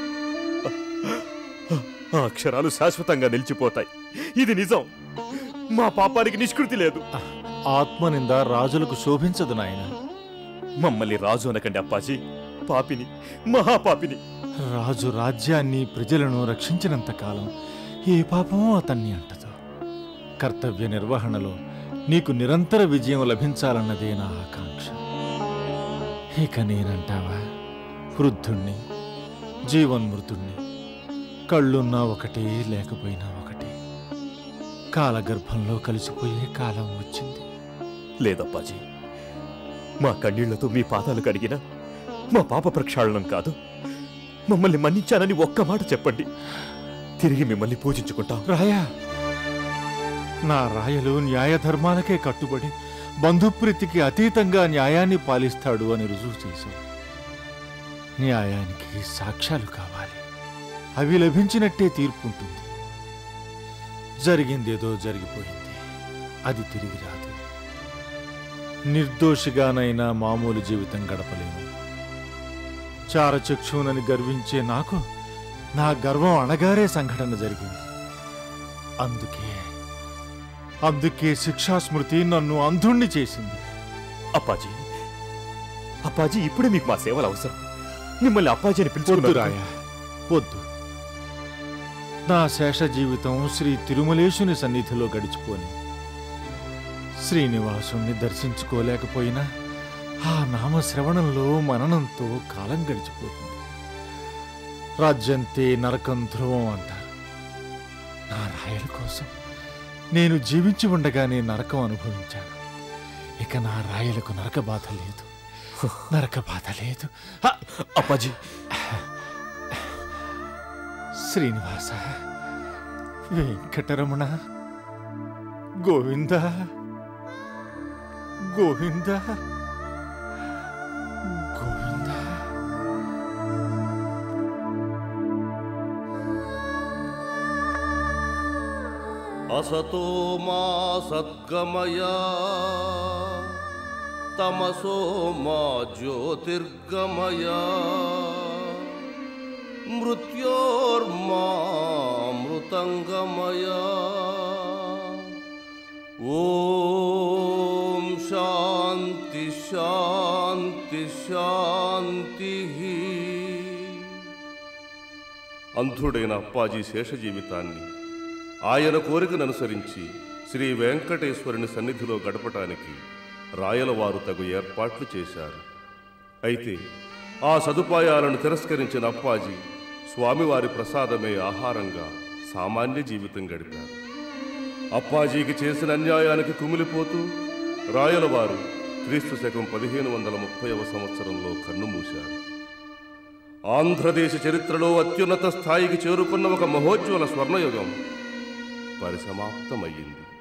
ఆ అక్షరాలు శాశ్వతంగా నిలిచిపోతాయి ఇది నిజం మా పాపానికి నిష్కృతి లేదు ఆత్మనింద రాజులకు శోభించదు నాయన మమ్మల్ని రాజు అనకండి అప్పాజీ పాపిని మహాపాపిని రాజు రాజ్యాన్ని ప్రజలను రక్షించినంత కాలం ఏ పాపమూ అతన్ని అంటదు కర్తవ్య నిర్వహణలో నీకు నిరంతర విజయం లభించాలన్నదే నా ఆకాంక్ష ఇక నేనంటావా వృద్ధుణ్ణి జీవన్మృతుణ్ణి కళ్ళున్నా ఒకటే లేకపోయినా ఒకటే కాలగర్భంలో కలిసిపోయే కాలం వచ్చింది లేదప్పాజీ మా కన్నీళ్లతో మీ పాదాలు కడిగిన మా పాప ప్రక్షాళనం కాదు మమ్మల్ని మన్నించానని ఒక్క మాట చెప్పండి తిరిగి మిమ్మల్ని పూజించుకుంటాం రాయా నా రాయలు న్యాయధర్మాలకే కట్టుబడి బంధుప్రీతికి అతీతంగా న్యాయాన్ని పాలిస్తాడు అని రుజువు చేశావు న్యాయానికి సాక్ష్యాలు కావాలి అవి లభించినట్టే తీర్పు ఉంటుంది జరిగిందేదో జరిగిపోయింది అది తిరిగి రాదు నిర్దోషిగానైనా మామూలు జీవితం గడపలేను చారచక్షునని గర్వించే నాకు నా గర్వం అణగారే సంఘటన జరిగింది అందుకే అందుకే శిక్షాస్మృతి నన్ను అంధుణ్ణి చేసింది అప్పాజీ అప్పాజీ ఇప్పుడే మీకు మా సేవలు అవసరం మిమ్మల్ని అప్పాజీ అని వద్దు పిలుచుకున్నారు రాయ వద్దు నా శేష జీవితం శ్రీ తిరుమలేశుని సన్నిధిలో గడిచిపోని శ్రీనివాసుణ్ణి దర్శించుకోలేకపోయినా ఆ నామ శ్రవణంలో మననంతో కాలం గడిచిపోతుంది రాజ్యంతే నరకం ధ్రువం అంటారు నా రాయల కోసం నేను జీవించి ఉండగానే నరకం అనుభవించాను ఇక నా రాయలకు నరక బాధ లేదు నరక బాధ లేదు అప్పాజీ శ్రీనివాస వెంకటరమణ గోవింద గోవింద గోవింద असतो मा सद्गमया तमसो मा ज्योतिर्गमया मृत्योर्मा मृतङ्गमया ॐ शान्ति शान्ति శాంతిః అంధుడైన అప్పాజీ శేష జీవితాన్ని ఆయన కోరికను అనుసరించి శ్రీ వెంకటేశ్వరుని సన్నిధిలో గడపటానికి రాయలవారు తగు ఏర్పాట్లు చేశారు అయితే ఆ సదుపాయాలను తిరస్కరించిన అప్పాజీ స్వామివారి ప్రసాదమే ఆహారంగా సామాన్య జీవితం గడిపారు అప్పాజీకి చేసిన అన్యాయానికి కుమిలిపోతూ రాయలవారు క్రీస్తు శకం పదిహేను వందల ముప్పైవ సంవత్సరంలో కన్నుమూశారు ఆంధ్రదేశ చరిత్రలో అత్యున్నత స్థాయికి చేరుకున్న ఒక మహోజ్వల స్వర్ణయుగం పరిసమాప్తమయ్యింది